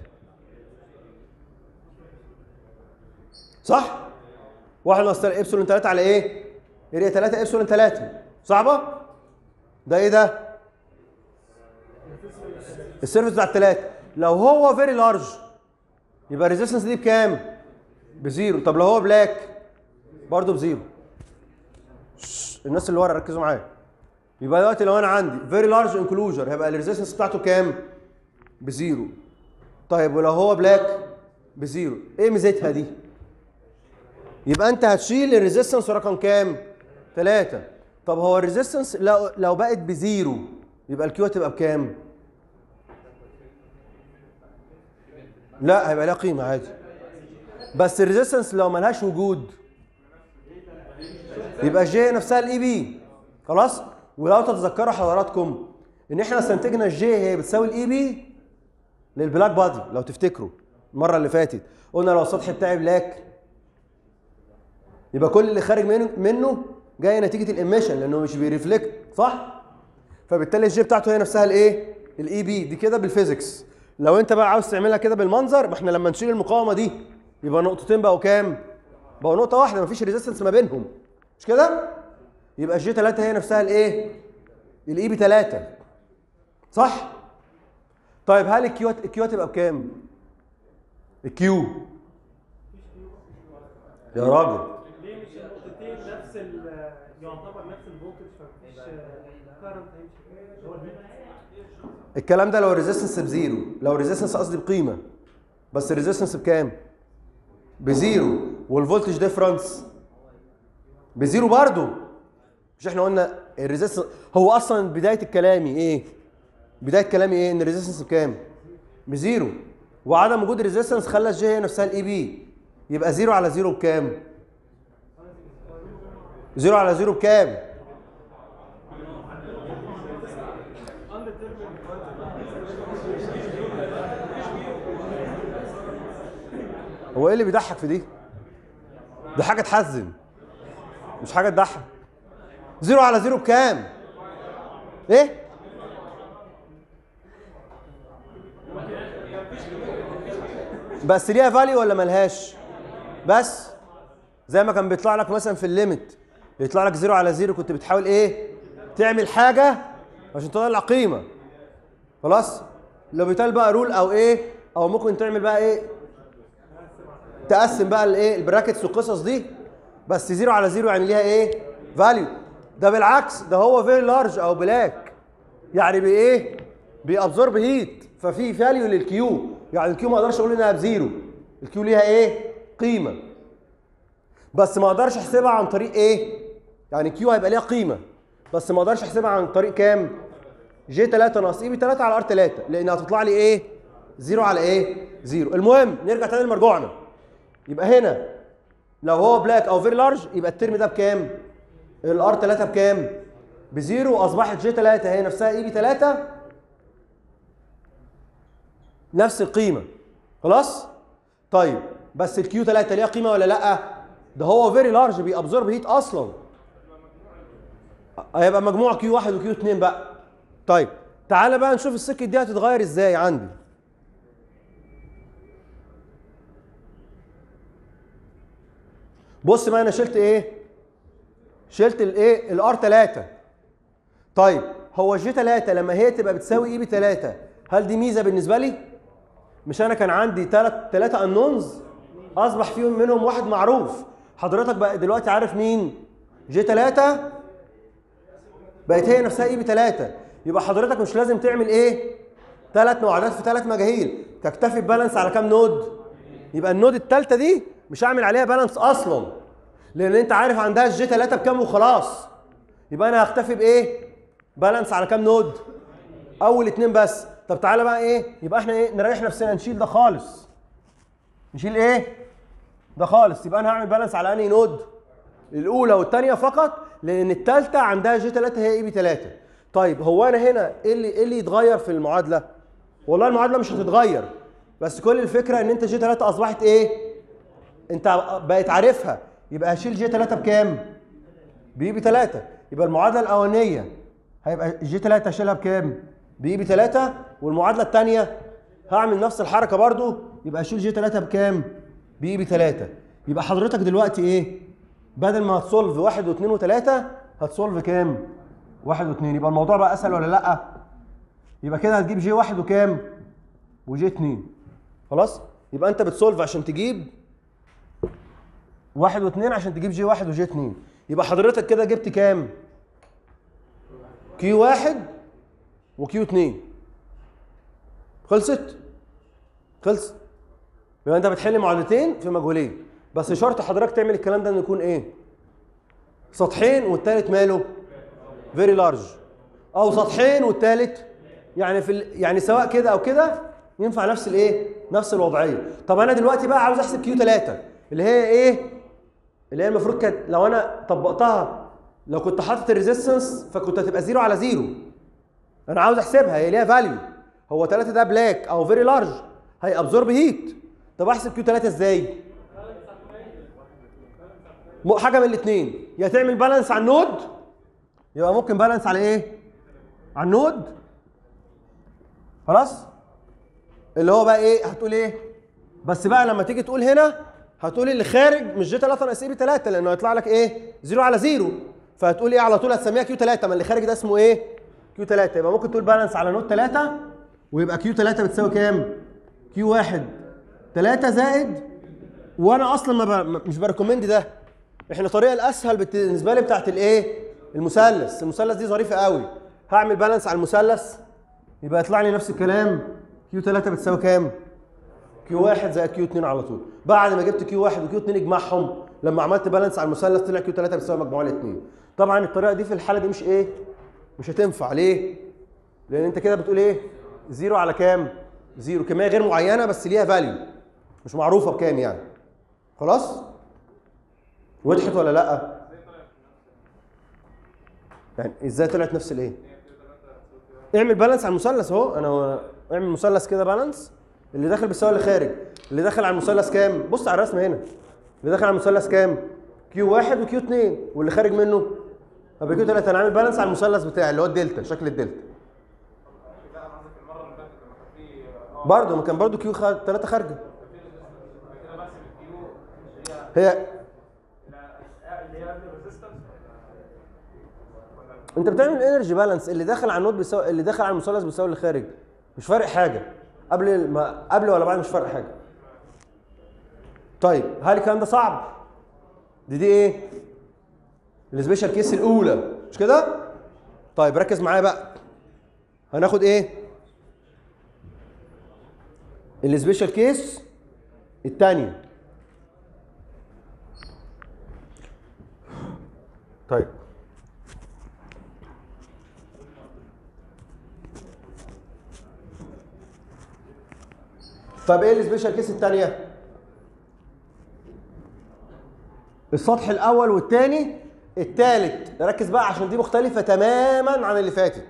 S1: صح واحد ناقص ابسلون 3 على ايه اريا 3 ابسلون 3 صعبه ده ايه ده السيرفيس بتاع الثلاثه لو هو فيري لارج يبقى الريزيستنس دي بكام بزيرو طب لو هو بلاك برضه بزيرو شش، الناس اللي ورا ركزوا معايا يبقى دلوقتي لو انا عندي فيري لارج انكلوجر هيبقى الريزيستنس بتاعته كام بزيرو طيب ولو هو بلاك بزيرو ايه ميزتها دي يبقى انت هتشيل الريزيستنس رقم كام 3 طب هو الريزيستنس لو لو بقت بزيرو يبقى الكيو هتبقى بكام لا هيبقى لها قيمه عادي بس الريزيستنس لو ملهاش وجود يبقى الجي نفسها الاي بي خلاص ولو تتذكروا حضراتكم ان احنا استنتجنا الجي هي بتساوي الاي بي للبلاك بادي لو تفتكروا المره اللي فاتت قلنا لو السطح بتاعي بلاك يبقى كل اللي خارج منه منه جاي نتيجه الاميشن لانه مش بيرفلكت صح فبالتالي الجي بتاعته هي نفسها الايه الاي بي دي كده بالفيزيكس لو انت بقى عاوز تعملها كده بالمنظر ما احنا لما نشيل المقاومه دي يبقى نقطتين بقوا كام بقوا نقطه واحده مفيش ريزيستنس ما بينهم مش كده يبقى الجي 3 هي نفسها الايه الاي بي 3 صح طيب هل الكيو الكيو هتبقى بكام الكيو يا راجل
S2: ليه مش النقطتين نفس ال يعتبر نفس الفولتج فمفيش كارنت هيمشي هو الفولتج
S1: الكلام ده لو الريزيستنس بزيرو لو الريزيستنس قصدي بقيمه بس الريزيستنس بكام بزيرو والفولتج ديفرنس بزيرو برضو مش احنا قلنا الريزيستنس هو اصلا بدايه الكلامي ايه بدايه كلامي ايه ان الريزيستنس بكام بزيرو وعدم وجود الريزيستنس خلى الجي هي نفسها الاي بي يبقى زيرو على زيرو بكام زيرو على زيرو بكام هو ايه اللي بيضحك في دي؟ دي حاجة تحزن مش حاجة تضحك زيرو على زيرو بكام؟ ايه؟ بس ليها فاليو ولا ملهاش؟ بس زي ما كان بيطلع لك مثلا في الليمت يطلع لك زيرو على زيرو كنت بتحاول ايه؟ تعمل حاجة عشان تطلع قيمة خلاص؟ لو بيتقال بقى رول او ايه؟ او ممكن تعمل بقى ايه؟ تقسم بقى الايه البراكتس والقصص دي بس زيرو على زيرو يعني ليها ايه فاليو ده بالعكس ده هو فيري لارج او بلاك يعني بايه بيابزورب هيت ففي فاليو للكيو يعني الكيو ما اقدرش اقول انها بزيرو الكيو ليها ايه قيمه بس ما اقدرش احسبها عن طريق ايه يعني كيو هيبقى ليها قيمه بس ما اقدرش احسبها عن طريق كام جي 3 ناقص اي بي 3 على ار 3 لان هتطلع لي ايه زيرو على ايه زيرو المهم نرجع تاني لمرجوعنا يبقى هنا لو هو بلاك او فيري لارج يبقى الترم ده بكام الار 3 بكام بزيرو اصبحت جي 3 هي نفسها اي بي 3 نفس القيمه خلاص طيب بس الكيو 3 ليها قيمه ولا لا ده هو فيري لارج بيابزورب هيت اصلا هيبقى مجموع كيو 1 وكيو 2 بقى طيب تعالى بقى نشوف السكه دي هتتغير ازاي عندي بص بقى انا شلت ايه شلت الايه الار 3 طيب هو جي 3 لما هي تبقى بتساوي اي بي 3 هل دي ميزه بالنسبه لي مش انا كان عندي ثلاث ثلاثه انونز اصبح فيهم منهم واحد معروف حضرتك بقى دلوقتي عارف مين جي 3 بقت هي نفسها اي بي 3 يبقى حضرتك مش لازم تعمل ايه ثلاث معادلات في ثلاث مجاهيل تكتفي ببالانس على كام نود يبقى النود الثالثه دي مش هعمل عليها بالانس اصلا لان انت عارف عندها الجي 3 بكام وخلاص يبقى انا هكتفي بايه بالانس على كام نود اول اتنين بس طب تعالى بقى ايه يبقى احنا ايه نريح نفسنا نشيل ده خالص نشيل ايه ده خالص يبقى انا هعمل بالانس على انهي نود الاولى والثانيه فقط لان الثالثه عندها جي 3 هي اي بي 3 طيب هو انا هنا ايه اللي ايه اللي يتغير في المعادله والله المعادله مش هتتغير بس كل الفكره ان انت جي 3 اصبحت ايه انت بقيت عارفها يبقى هشيل جي 3 بكام بي بي 3 يبقى المعادله الاولانيه هيبقى جي 3 هشيلها بكام بي بي 3 والمعادله الثانيه هعمل نفس الحركه برضو يبقى اشيل جي 3 بكام بي بي 3 يبقى حضرتك دلوقتي ايه بدل ما هتسولف واحد واثنين وثلاثة هتسولف كام؟ واحد واثنين يبقى الموضوع بقى اسهل ولا لا؟ يبقى كده هتجيب جي واحد وكام؟ وجي اتنين خلاص؟ يبقى انت بتسولف عشان تجيب واحد واثنين عشان تجيب جي واحد وجي اتنين يبقى حضرتك كده جبت كام؟ كيو واحد وكيو اتنين خلصت؟ خلصت يبقى انت بتحل معادلتين في مجهولين بس شرط حضرتك تعمل الكلام ده انه يكون ايه؟ سطحين والتالت ماله؟ فيري لارج او سطحين والتالت يعني في ال... يعني سواء كده او كده ينفع نفس الايه؟ نفس الوضعيه. طب انا دلوقتي بقى عاوز احسب كيو 3 اللي هي ايه؟ اللي هي المفروض كانت لو انا طبقتها لو كنت حاطط الريزيستنس فكنت هتبقى زيرو على زيرو. انا عاوز احسبها هي ليها فاليو هو 3 ده بلاك او فيري لارج هيابزورب هيت طب احسب كيو 3 ازاي؟ م- حاجه من الاثنين يا تعمل بالانس على النود يبقى ممكن بالانس على ايه؟ على النود خلاص؟ اللي هو بقى ايه هتقول ايه بس بقى لما تيجي تقول هنا هتقول اللي خارج مش جي 3 ناقص اي بي 3 لانه هيطلع لك ايه 0 على 0 فهتقول ايه على طول هتسميها كيو 3 ما اللي خارج ده اسمه ايه كيو 3 يبقى ممكن تقول بالانس على نوت 3 ويبقى كيو 3 بتساوي كام كيو 1 3 زائد وانا اصلا ما ب... مش بريكومند ده احنا الطريقه الاسهل بالنسبه لي بتاعت الايه المثلث المثلث دي ظريفه قوي هعمل بالانس على المثلث يبقى يطلع لي نفس الكلام كيو 3 بتساوي كام كيو 1 زائد كيو 2 على طول بعد ما جبت كيو 1 وكيو 2 اجمعهم لما عملت بالانس على المثلث طلع كيو 3 بتساوي مجموع الاثنين طبعا الطريقه دي في الحاله دي مش ايه مش هتنفع ليه لان انت كده بتقول ايه زيرو على كام زيرو كميه غير معينه بس ليها فاليو مش معروفه بكام يعني خلاص وضحت ولا لا يعني ازاي طلعت نفس الايه اعمل بالانس على المثلث اهو انا اعمل مثلث كده بالانس اللي داخل بيساوي اللي خارج اللي داخل على المثلث كام بص على الرسمه هنا اللي داخل على المثلث كام كيو 1 وكيو 2 واللي خارج منه يبقى كيو 3 انا عامل بالانس على المثلث بتاعي اللي هو الدلتا شكل الدلتا برضه ما كان برضه كيو 3 خارجه هي انت بتعمل انرجي بالانس اللي داخل على النود بيساوي اللي داخل على المثلث بيساوي اللي خارج مش فارق حاجه قبل ما قبل ولا بعد مش فارق حاجه طيب هل الكلام ده صعب دي دي ايه السبيشال كيس الاولى مش كده طيب ركز معايا بقى هناخد ايه السبيشال كيس الثانيه طيب طب ايه السبيشال كيس الثانيه السطح الاول والثاني الثالث ركز بقى عشان دي مختلفه تماما عن اللي فاتت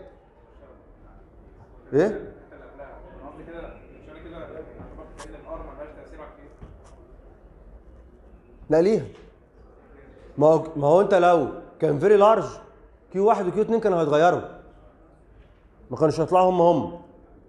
S1: ايه لا ليها ما هو ما هو انت لو كان فيري لارج كيو 1 وكيو 2 كانوا هيتغيروا ما كانوش هيطلعوا هم هم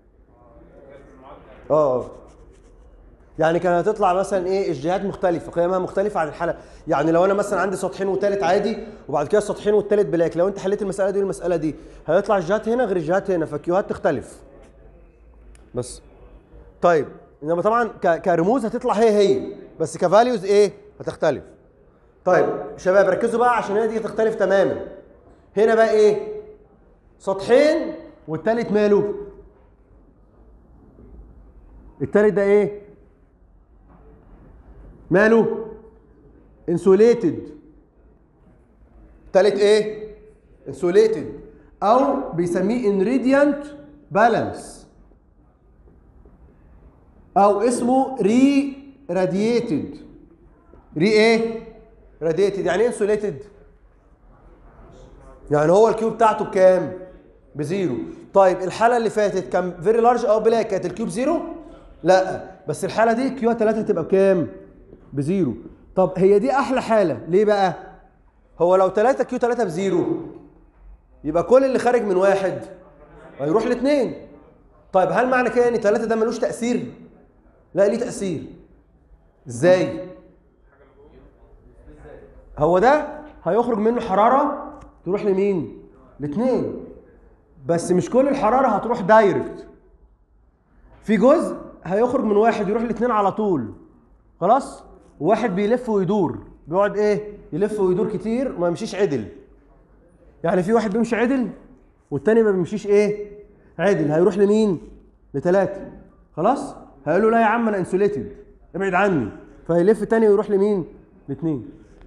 S1: اه اه يعني كانت هتطلع مثلا ايه الجهات مختلفه قيمها مختلفه عن الحاله يعني لو انا مثلا عندي سطحين وثالث عادي وبعد كده سطحين والثالث بلاك لو انت حليت المساله دي والمساله دي هيطلع الجهات هنا غير الجهات هنا فالكيوهات تختلف بس طيب انما طبعا ك- كرموز هتطلع هي هي بس كفاليوز ايه هتختلف طيب شباب ركزوا بقى عشان هنا دي تختلف تماما هنا بقى ايه سطحين والتالت ماله التالت ده ايه ماله انسوليتد تالت ايه انسوليتد او بيسميه انريديانت بالانس او اسمه ري رادييتد ري ايه رادييتد يعني ايه انسوليتد يعني هو الكيوب بتاعته بكام بزيرو طيب الحاله اللي فاتت كان فيري لارج او بلاك كانت الكيوب زيرو لا بس الحاله دي كيو 3 تبقى بكام بزيرو طب هي دي احلى حاله ليه بقى هو لو 3 كيو 3 بزيرو يبقى كل اللي خارج من واحد هيروح لاثنين طيب هل معنى كده ان 3 ده ملوش تاثير لا ليه تاثير ازاي هو ده هيخرج منه حراره تروح لمين لاثنين بس مش كل الحراره هتروح دايركت في جزء هيخرج من واحد يروح لاثنين على طول خلاص وواحد بيلف ويدور بيقعد ايه يلف ويدور كتير وما يمشيش عدل يعني في واحد بيمشي عدل والتاني ما بيمشيش ايه عدل هيروح لمين لثلاثة خلاص هيقول له لا يا عم انا انسوليتد ابعد عني فهيلف تاني ويروح لمين لاثنين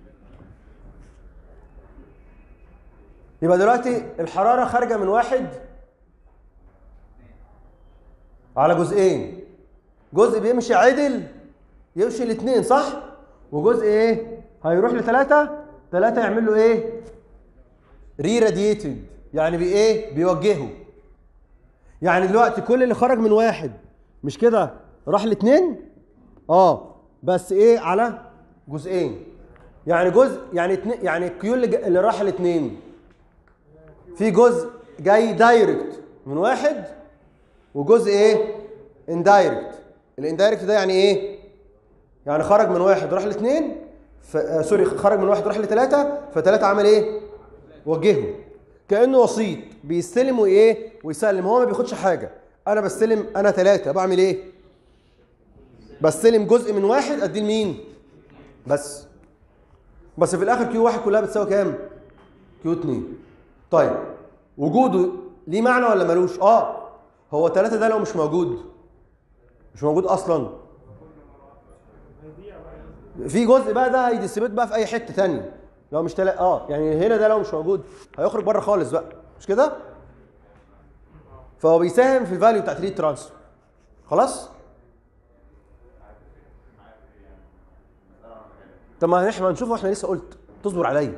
S1: يبقى دلوقتي الحرارة خارجة من واحد على جزئين جزء بيمشي عدل يمشي الاثنين صح وجزء ايه هيروح لثلاثة ثلاثة يعمل له ايه ري راديتد يعني بي ايه بيوجهه يعني دلوقتي كل اللي خرج من واحد مش كده راح لاثنين اه بس ايه على جزئين يعني جزء يعني اتنين يعني الكيو اللي, ج- اللي راح لاثنين في جزء جاي دايركت من واحد وجزء ايه اندايركت الاندايركت ده يعني ايه يعني خرج من واحد راح لاثنين ف... آه سوري خرج من واحد راح لثلاثه فثلاثه عمل ايه وجهه كانه وسيط بيستلم وايه ويسلم هو ما بياخدش حاجه انا بستلم انا ثلاثه بعمل ايه بستلم جزء من واحد اديه لمين بس بس في الاخر كيو واحد كلها بتساوي كام كيو 2 طيب وجوده ليه معنى ولا ملوش اه هو 3 ده لو مش موجود مش موجود اصلا في جزء بقى ده هيديستريبيوت بقى في اي حته ثانيه لو مش تلا... اه يعني هنا ده لو مش موجود هيخرج بره خالص بقى مش كده فهو بيساهم في الفاليو بتاعت الهيت ترانسفير خلاص طب ما احنا هنشوفه احنا لسه قلت تصبر عليا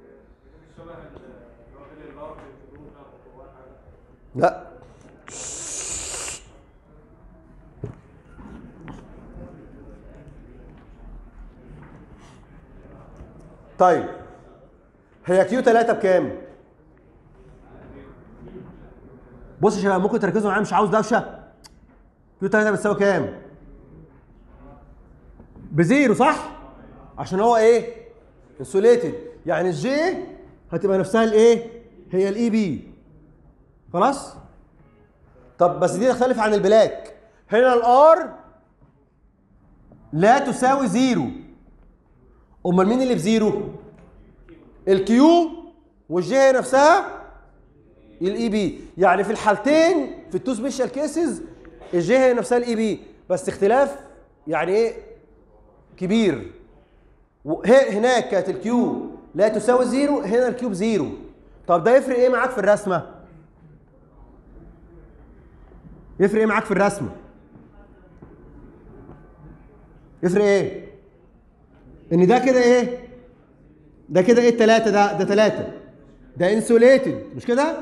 S1: لا طيب هي كيو 3 بكام؟ بص يا شباب ممكن تركزوا معايا مش عاوز دوشه كيو 3 بتساوي كام؟ بزيرو صح؟ عشان هو ايه؟ انسوليتد يعني الجي هتبقى نفسها الايه؟ هي الاي بي خلاص؟ طب بس دي تختلف عن البلاك هنا الار لا تساوي زيرو امال مين اللي بزيرو؟ الكيو والجي هي نفسها الاي بي يعني في الحالتين في التو سبيشال كيسز الجي هي نفسها الاي بي بس اختلاف يعني ايه كبير وه- هناك كانت الكيو لا تساوي زيرو هنا الكيو بزيرو طب ده يفرق ايه معاك في الرسمه يفرق ايه معاك في الرسمه يفرق ايه ان ده كده ايه ده كده ايه التلاتة ده ده تلاتة ده انسوليتد مش كده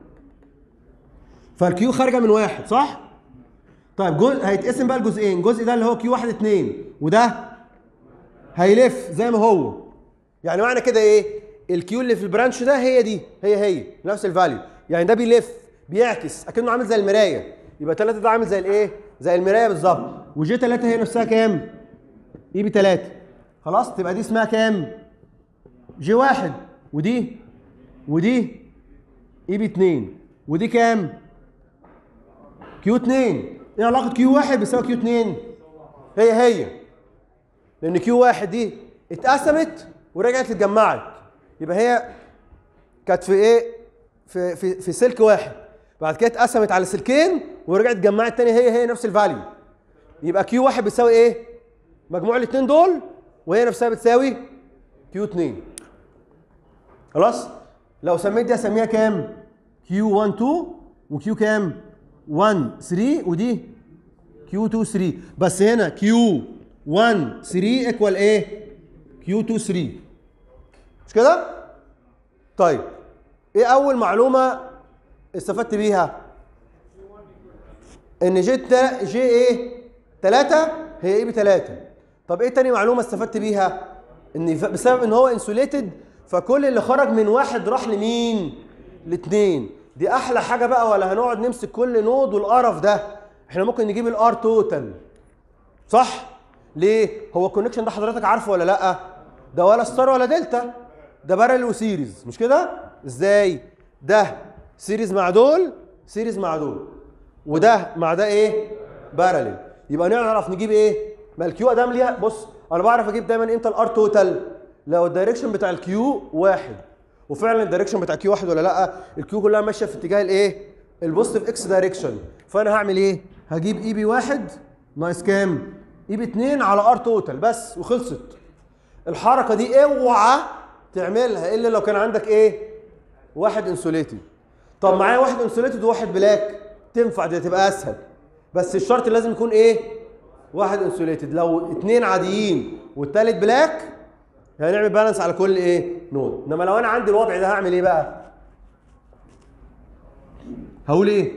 S1: فالكيو خارجه من واحد صح طيب جزء هيتقسم بقى لجزئين جزء ده اللي هو كيو واحد اتنين وده هيلف زي ما هو يعني معنى كده ايه الكيو اللي في البرانش ده هي دي هي هي نفس الفاليو يعني ده بيلف بيعكس اكنه عامل زي المرايه يبقى 3 ده عامل زي الايه زي المرايه بالظبط وجي 3 هي نفسها كام اي بي 3 خلاص تبقى دي اسمها كام جي واحد ودي ودي اي بي 2 ودي كام كيو 2 ايه علاقه كيو واحد بيساوي كيو 2 هي هي لان كيو واحد دي اتقسمت ورجعت اتجمعت يبقى هي كانت في ايه في في في سلك واحد بعد كده اتقسمت على سلكين ورجعت اتجمعت تاني هي هي نفس الفاليو يبقى كيو واحد بتساوي ايه مجموع الاثنين دول وهي نفسها بتساوي كيو 2 خلاص لو سميت دي اسميها كام كيو 1 2 وكيو كام 1 3 ودي كيو 2 3 بس هنا كيو 1 3 ايكوال ايه كيو 2 3 مش كده طيب ايه اول معلومه استفدت بيها ان جي تا- جي ايه 3 هي ايه ب 3 طب ايه تاني معلومه استفدت بيها ان ف- بسبب ان هو انسوليتد فكل اللي خرج من واحد راح لمين لاثنين دي احلى حاجه بقى ولا هنقعد نمسك كل نود والقرف ده احنا ممكن نجيب الار توتال صح ليه هو الكونكشن ده حضرتك عارفه ولا لا ده ولا ستار ولا دلتا ده بارل وسيريز مش كده ازاي ده سيريز مع دول سيريز مع دول وده مع ده ايه بارلل يبقى نعرف نجيب ايه ما الكيو ادام ليها بص انا بعرف اجيب دايما امتى الار توتال لو الدايركشن بتاع الكيو واحد وفعلا الدايركشن بتاع الكيو واحد ولا لا الكيو كلها ماشيه في اتجاه الايه البوزيتيف اكس دايركشن فانا هعمل ايه هجيب اي بي واحد ناقص كام اي بي 2 على ار توتال بس وخلصت الحركه دي اوعى تعملها الا لو كان عندك ايه واحد انسوليتد طب معايا واحد انسوليتد وواحد بلاك تنفع دي تبقى اسهل بس الشرط لازم يكون ايه واحد انسوليتد لو اتنين عاديين والتالت بلاك هنعمل بالانس على كل ايه نود انما لو انا عندي الوضع ده هعمل ايه بقى هقول ايه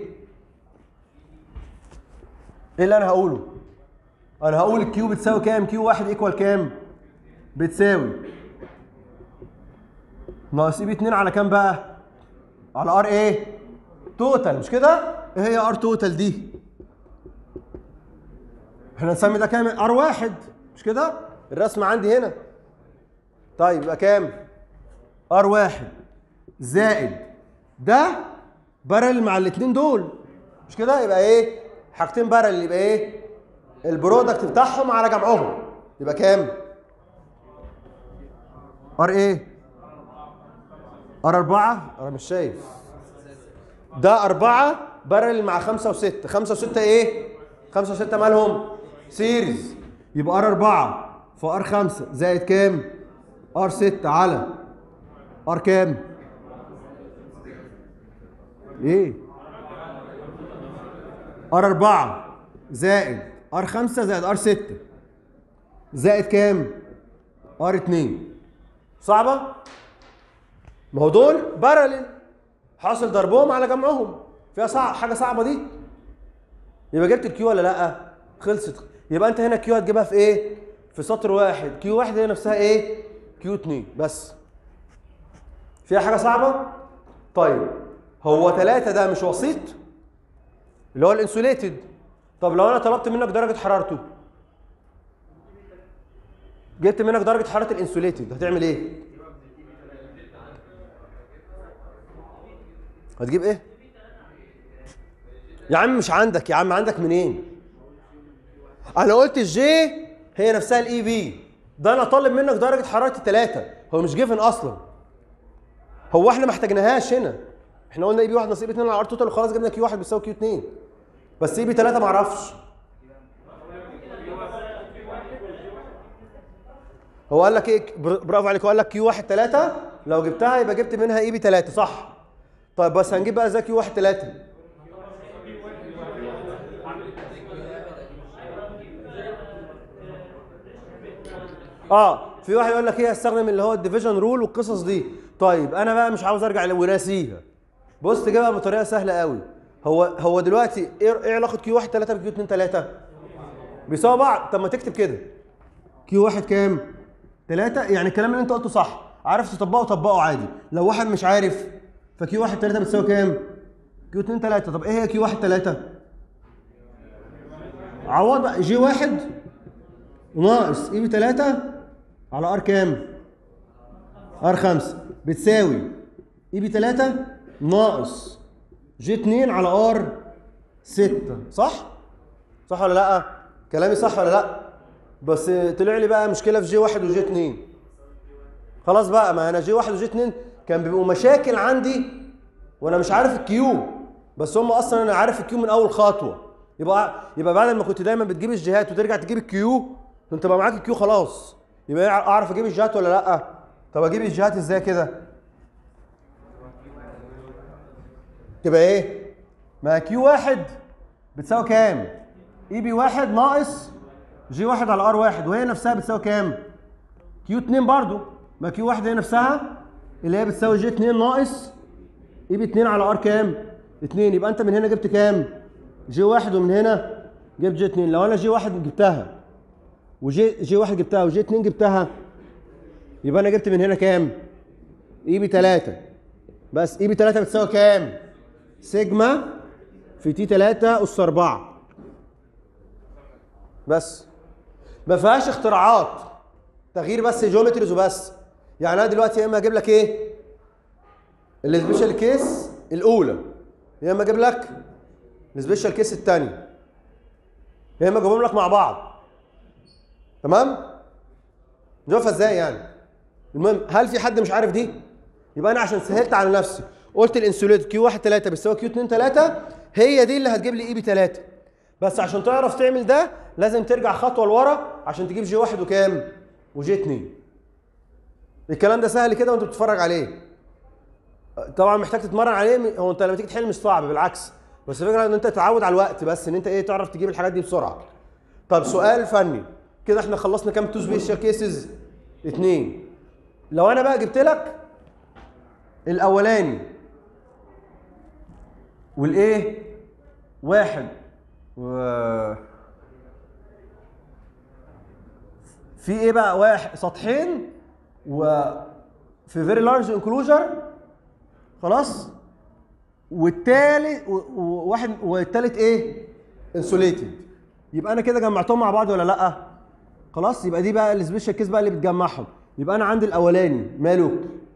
S1: ايه اللي انا هقوله انا هقول الكيو بتساوي كام كيو واحد ايكوال كام بتساوي ناقص اي بي 2 على كام بقى على ار ايه توتال مش كده ايه هي ار توتال دي احنا نسمي ده كام ار واحد مش كده الرسمه عندي هنا طيب يبقى كام ار واحد زائد ده بارل مع الاثنين دول مش كده يبقى ايه حاجتين بارل يبقى ايه البرودكت بتاعهم على جمعهم يبقى كام ار ايه ار اربعة انا مش شايف ده أربعة بارل مع خمسة وستة خمسة وستة إيه؟ خمسة وستة مالهم؟ سيريز يبقى ار أربعة في ار خمسة زائد كام؟ ار ستة على ار كام؟ إيه؟ ار أربعة زائد ار خمسة زائد ار ستة زائد كام؟ ار اتنين صعبة؟ ما هو دول بارلل حاصل ضربهم على جمعهم فيها صعب حاجه صعبه دي يبقى جبت الكيو ولا لا خلصت يبقى انت هنا كيو هتجيبها في ايه في سطر واحد كيو واحد هي نفسها ايه كيو اتنين بس فيها حاجه صعبه طيب هو ثلاثة ده مش وسيط اللي هو الانسوليتد طب لو انا طلبت منك درجه حرارته جبت منك درجه حراره الانسوليتد هتعمل ايه هتجيب ايه يا عم مش عندك يا عم عندك منين انا قلت الجي هي نفسها الاي بي ده انا طالب منك درجه حراره الثلاثه هو مش جيفن اصلا هو احنا ما احتاجناهاش هنا احنا قلنا اي بي 1 ناقص اي بي 2 على ار توتال وخلاص جبنا كيو 1 بيساوي كيو 2 بس اي بي 3 ما اعرفش هو قال لك ايه برافو عليك هو قال لك كيو 1 3 لو جبتها يبقى جبت منها اي بي 3 صح طيب بس هنجيب بقى ازاي كيو 1 3 اه في واحد يقول لك ايه استخدم اللي هو الديفيجن رول والقصص دي طيب انا بقى مش عاوز ارجع وناسيها بص تجيبها بطريقه سهله قوي هو هو دلوقتي ايه ايه علاقه كيو 1 3 بكيو 2 3 بيساوي بعض طب ما تكتب كده كيو 1 كام 3 يعني الكلام اللي انت قلته صح عارف تطبقه طبقه عادي لو واحد مش عارف فكيو 1 3 بتساوي كام كيو 2 3 طب ايه هي كيو 1 3 عوض بقى جي 1 ناقص اي بي 3 على ار كام ار 5 بتساوي اي بي 3 ناقص جي 2 على ار 6 صح صح ولا لا كلامي صح ولا لا بس طلع لي بقى مشكله في جي 1 وجي 2 خلاص بقى ما انا جي 1 وجي 2 كان بيبقوا مشاكل عندي وانا مش عارف الكيو بس هم اصلا انا عارف الكيو من اول خطوه يبقى يبقى بعد ما كنت دايما بتجيب الجهات وترجع تجيب الكيو انت بقى معاك الكيو خلاص يبقى اعرف اجيب الجهات ولا لا طب اجيب الجهات ازاي كده تبقى ايه ما كيو واحد بتساوي كام اي بي واحد ناقص جي واحد على ار واحد وهي نفسها بتساوي كام كيو اتنين برضو ما كيو واحد هي نفسها اللي هي بتساوي جي اتنين ناقص اي بي اتنين على ار كام اتنين يبقى انت من هنا جبت كام جي واحد ومن هنا جبت جي اتنين لو انا جي واحد جبتها وجي جي واحد جبتها وجي اتنين جبتها يبقى انا جبت من هنا كام اي بي 3 بس اي بي 3 بتساوي كام سيجما في تي 3 اس 4 بس ما فيهاش اختراعات تغيير بس جيومتريز وبس يعني انا دلوقتي يا اما اجيب لك ايه السبيشال كيس الاولى يا اما اجيب لك السبيشال كيس الثانيه يا اما اجيبهم لك مع بعض تمام نشوفها ازاي يعني المهم هل في حد مش عارف دي يبقى انا عشان سهلت على نفسي قلت الانسوليت كيو 1 3 بيساوي كيو 2 3 هي دي اللي هتجيب لي اي بي 3 بس عشان تعرف تعمل ده لازم ترجع خطوه لورا عشان تجيب جي 1 وكام وجي 2 الكلام ده سهل كده وانت بتتفرج عليه طبعا محتاج تتمرن عليه هو انت لما تيجي تحل مش صعب بالعكس بس الفكره ان انت تتعود على الوقت بس ان انت ايه تعرف تجيب الحاجات دي بسرعه طب سؤال فني كده احنا خلصنا كام تو سبيشال كيسز اتنين لو انا بقى جبت لك الاولاني والايه واحد و في ايه بقى واحد سطحين و في فيري لارج انكلوجر خلاص والتالت و- وواحد والتالت ايه انسوليتد يبقى انا كده جمعتهم مع بعض ولا لا خلاص يبقى دي بقى السبيشال كيس بقى اللي بتجمعهم يبقى انا عندي الاولاني ماله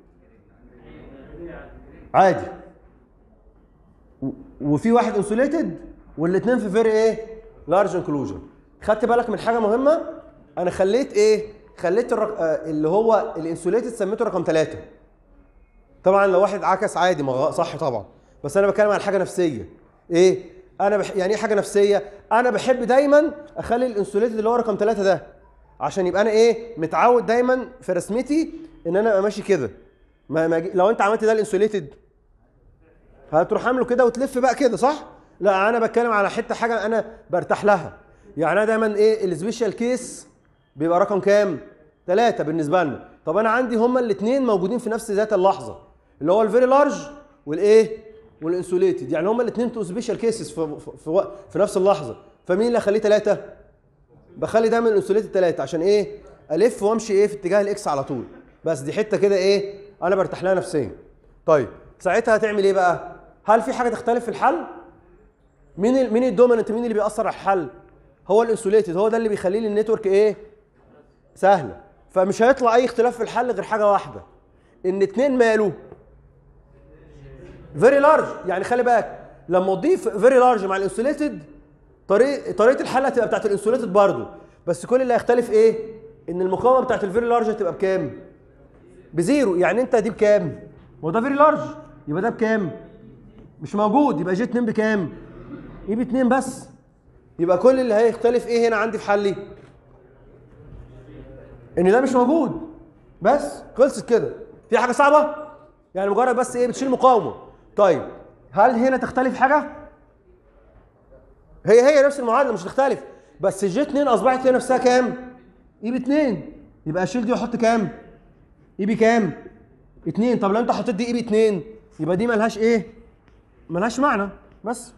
S1: عادي و- وفي واحد انسوليتد والاثنين في فيري ايه لارج انكلوجن خدت بالك من حاجه مهمه انا خليت ايه خليت الرق... آه، اللي هو الانسوليتد سميته رقم ثلاثة طبعا لو واحد عكس عادي ما غ- صح طبعا بس انا بتكلم عن حاجه نفسيه ايه انا بح... يعني ايه حاجه نفسيه انا بحب دايما اخلي الانسوليتد اللي هو رقم ثلاثة ده عشان يبقى انا ايه متعود دايما في رسمتي ان انا ابقى ماشي كده ما... ما... أجي- لو انت عملت ده الانسوليتد هتروح عامله كده وتلف بقى كده صح لا انا بتكلم على حته حاجه انا برتاح لها يعني انا دايما ايه السبيشال كيس بيبقى رقم كام ثلاثة بالنسبه لنا طب انا عندي هما الاثنين موجودين في نفس ذات اللحظه اللي هو الفيري لارج والايه والانسوليتد يعني هما الاثنين تو سبيشال كيسز في في, في, وق- في نفس اللحظه فمين اللي اخليه ثلاثة بخلي دايما الانسوليتد ثلاثة عشان ايه الف وامشي ايه في اتجاه الاكس على طول بس دي حته كده ايه انا برتاح لها نفسيا طيب ساعتها هتعمل ايه بقى هل في حاجه تختلف في الحل مين ال... مين الدوميننت مين اللي بيأثر على الحل هو الانسوليتد هو ده اللي بيخليه لي النتورك ايه سهله فمش هيطلع اي اختلاف في الحل غير حاجه واحده ان اتنين ماله فيري لارج يعني خلي بالك لما تضيف فيري لارج مع الانسوليتد طريقه طريقه الحل هتبقى بتاعت الانسوليتد برضه بس كل اللي هيختلف ايه ان المقاومه بتاعت الفيري لارج هتبقى بكام بزيرو يعني انت دي بكام ما هو ده فيري لارج يبقى ده بكام مش موجود يبقى جي 2 بكام ايه ب 2 بس يبقى كل اللي هيختلف ايه هنا عندي في حلي ان ده مش موجود بس خلصت كده في حاجه صعبه يعني مجرد بس ايه بتشيل مقاومه طيب هل هنا تختلف حاجه هي هي نفس المعادله مش هتختلف بس جي 2 اصبحت هي نفسها كام ايه ب 2 يبقى اشيل دي واحط كام ايه بكام 2 طب لو انت حطيت دي ايه ب 2 يبقى دي ملهاش ايه ملهاش معنى بس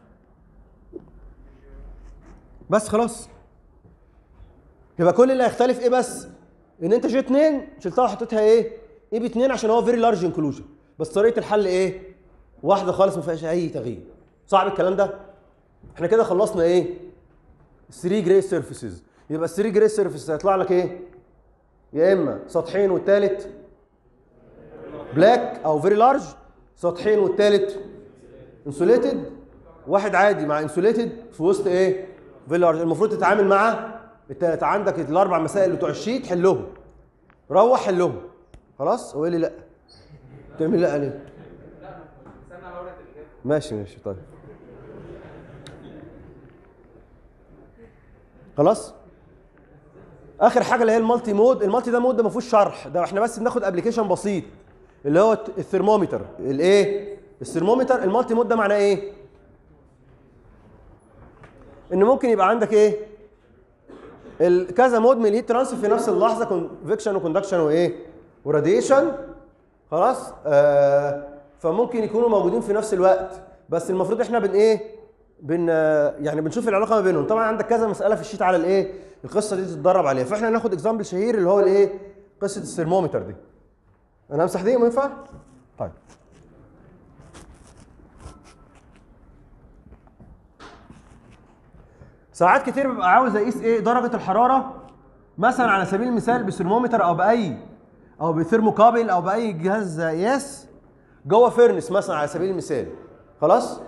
S1: بس خلاص يبقى كل اللي هيختلف ايه بس ان انت جي 2 شلتها وحطيتها ايه ايه ب 2 عشان هو فيري لارج انكلوجن بس طريقه الحل ايه واحده خالص ما فيهاش اي تغيير صعب الكلام ده احنا كده خلصنا ايه 3 جراي سيرفيسز يبقى ال 3 جراي سيرفيسز هيطلع لك ايه يا اما سطحين والثالث بلاك او فيري لارج سطحين والثالث انسوليتد واحد عادي مع انسوليتد في وسط ايه فيري لارج المفروض تتعامل مع الثلاثه عندك الاربع مسائل بتوع الشيت حلهم روح حلهم خلاص هو قال لي لا تعمل لا ليه ماشي ماشي طيب خلاص اخر حاجه اللي هي المالتي مود المالتي ده مود ده ما فيهوش شرح ده احنا بس بناخد ابلكيشن بسيط اللي هو الت- الثرمومتر الايه الثرمومتر المالتي مود ده معناه ايه ان ممكن يبقى عندك ايه ال- كذا مود من الهيت ترانسفير في نفس اللحظه كونفكشن وكوندكشن وايه وراديشن خلاص آه فممكن يكونوا موجودين في نفس الوقت بس المفروض احنا بن ايه بن آه، يعني بنشوف العلاقه ما بينهم طبعا عندك كذا مساله في الشيت على الايه القصه دي تتدرب عليها فاحنا هناخد اكزامبل شهير اللي هو الايه قصه الثرمومتر دي انا امسح دي ما ينفع طيب ساعات كتير ببقى عاوز اقيس ايه درجه الحراره مثلا على سبيل المثال بثرمومتر او باي او بثرموكابل او باي جهاز قياس جوه فيرنس مثلا على سبيل المثال خلاص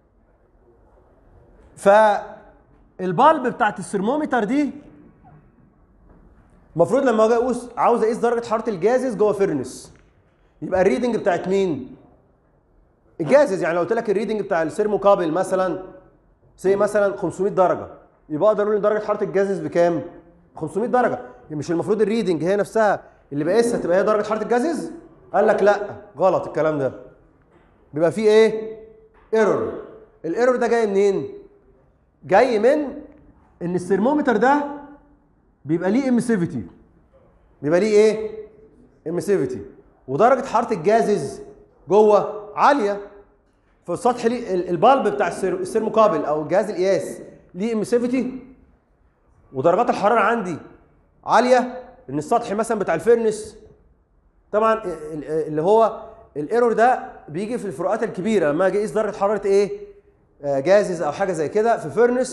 S1: فالبالب بتاعت الثرمومتر دي المفروض لما اجي اقيس عاوز اقيس درجه حراره الجازز جوه فيرنس يبقى الريدنج بتاعت مين الجازز يعني لو قلت لك الريدنج بتاع الثرموكابل مثلا سي مثلا 500 درجه يبقى اقدر اقول ان درجه حراره الجازز بكام 500 درجه يعني مش المفروض الريدنج هي نفسها اللي بقيسها تبقى هي درجه حراره الجازز قال لك لا غلط الكلام ده بيبقى فيه ايه ايرور الايرور ده جاي منين جاي من ان الثرمومتر ده بيبقى ليه امسيفيتي بيبقى ليه ايه امسيفيتي ودرجه حراره الجازز جوه عاليه في السطح ليه ال- البالب بتاع السير- السيرموكابل او جهاز القياس ليه امسيفيتي ودرجات الحراره عندي عاليه ان السطح مثلا بتاع الفيرنس طبعا ال- ال- اللي هو الايرور ده بيجي في الفروقات الكبيره لما اجي اقيس درجه حراره ايه آه، جازز او حاجه زي كده في فيرنس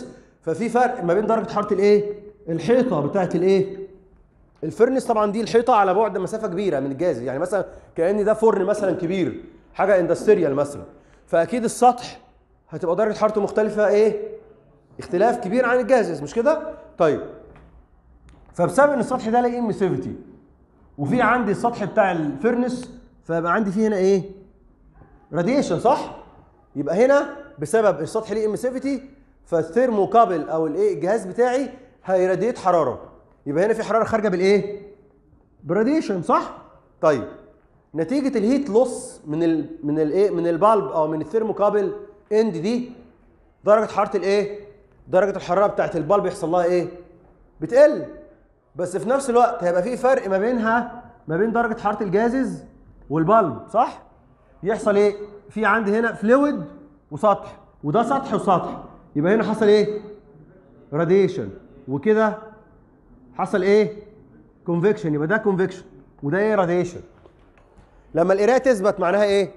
S1: ففي فرق ما بين درجه حراره الايه الحيطه بتاعه الايه الفرنس طبعا دي الحيطه على بعد مسافه كبيره من الجاز يعني مثلا كان ده فرن مثلا كبير حاجه اندستريال مثلا فاكيد السطح هتبقى درجه حرارته مختلفه ايه اختلاف كبير عن الجاز مش كده طيب فبسبب ان السطح ده ليه اميسيفيتي وفي عندي السطح بتاع الفرنس فيبقى عندي فيه هنا ايه راديشن صح يبقى هنا بسبب السطح ليه اميسيفيتي فالثيرمو كابل او الايه الجهاز بتاعي هيراديت حراره يبقى هنا في حراره خارجه بالايه براديشن صح طيب نتيجه الهيت لوس من ال من الايه من البالب او من الثيرمو كابل اند دي درجه حراره الايه درجه الحراره بتاعت البالب يحصل لها ايه بتقل بس في نفس الوقت هيبقى في فرق ما بينها ما بين درجه حراره الجازز والبالب صح يحصل ايه في عندي هنا فلويد وسطح وده سطح وسطح يبقى هنا حصل ايه راديشن وكده حصل ايه كونفكشن يبقى ده كونفكشن وده ايه راديشن لما القرايه تثبت معناها ايه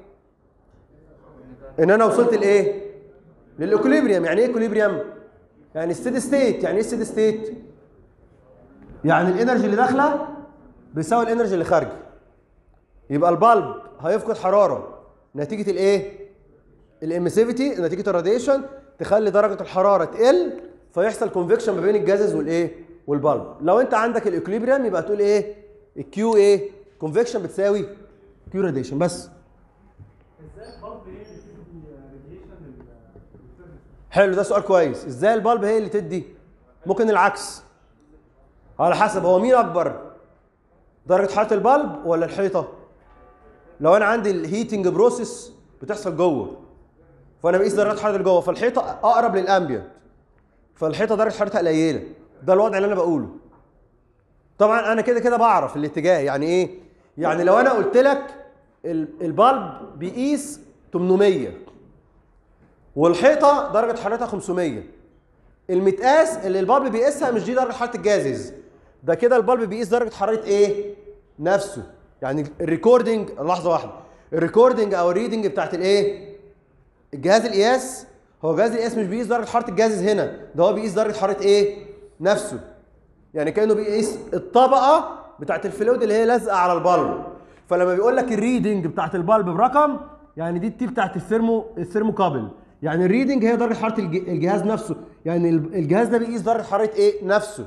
S1: ان انا وصلت لايه للاكوليبريم يعني ايه اكوليبريم يعني ستيدي ستيت يعني ايه ستيدي ستيت يعني الانرجي اللي داخله بيساوي الانرجي اللي خارجه يبقى البلب هيفقد حراره نتيجه الايه الاميسيفيتي نتيجه الراديشن تخلي درجه الحراره تقل فيحصل كونفكشن ما بين الجازز والايه والبلب لو انت عندك الاكوليبريم يبقى تقول ايه الكيو ايه كونفكشن بتساوي كيو راديشن بس
S2: ازاي البلب هي اللي بتدي راديشن للفرنس
S1: حلو ده سؤال كويس ازاي البلب هي اللي تدي ممكن العكس على حسب هو مين اكبر درجه حراره البلب ولا الحيطه لو انا عندي الهيتنج بروسيس بتحصل جوه فانا بقيس درجه حراره اللي جوه فالحيطه اقرب للامبيانت فالحيطه درجه حرارتها قليله ده الوضع اللي انا بقوله طبعا انا كده كده بعرف الاتجاه يعني ايه يعني لو انا قلت لك ال- البلب بيقيس 800 والحيطه درجه حرارتها 500 المتقاس اللي البلب بيقيسها مش دي درجه حراره الجازز ده كده البلب بيقيس درجه حراره ايه نفسه يعني الريكوردنج لحظه واحده الريكوردنج او الريدنج بتاعت الايه الجهاز القياس هو جهاز القياس مش بيقيس درجه حراره الجازز هنا ده هو بيقيس درجه حراره ايه نفسه يعني كانه بيقيس الطبقه بتاعت الفلويد اللي هي لازقه على البلب فلما بيقول لك الريدنج بتاعت البلب برقم يعني دي التي بتاعت الثيرمو الثيرمو كابل يعني الريدنج هي درجه حراره الج- الجهاز نفسه يعني الب- الجهاز ده بيقيس درجه حراره ايه نفسه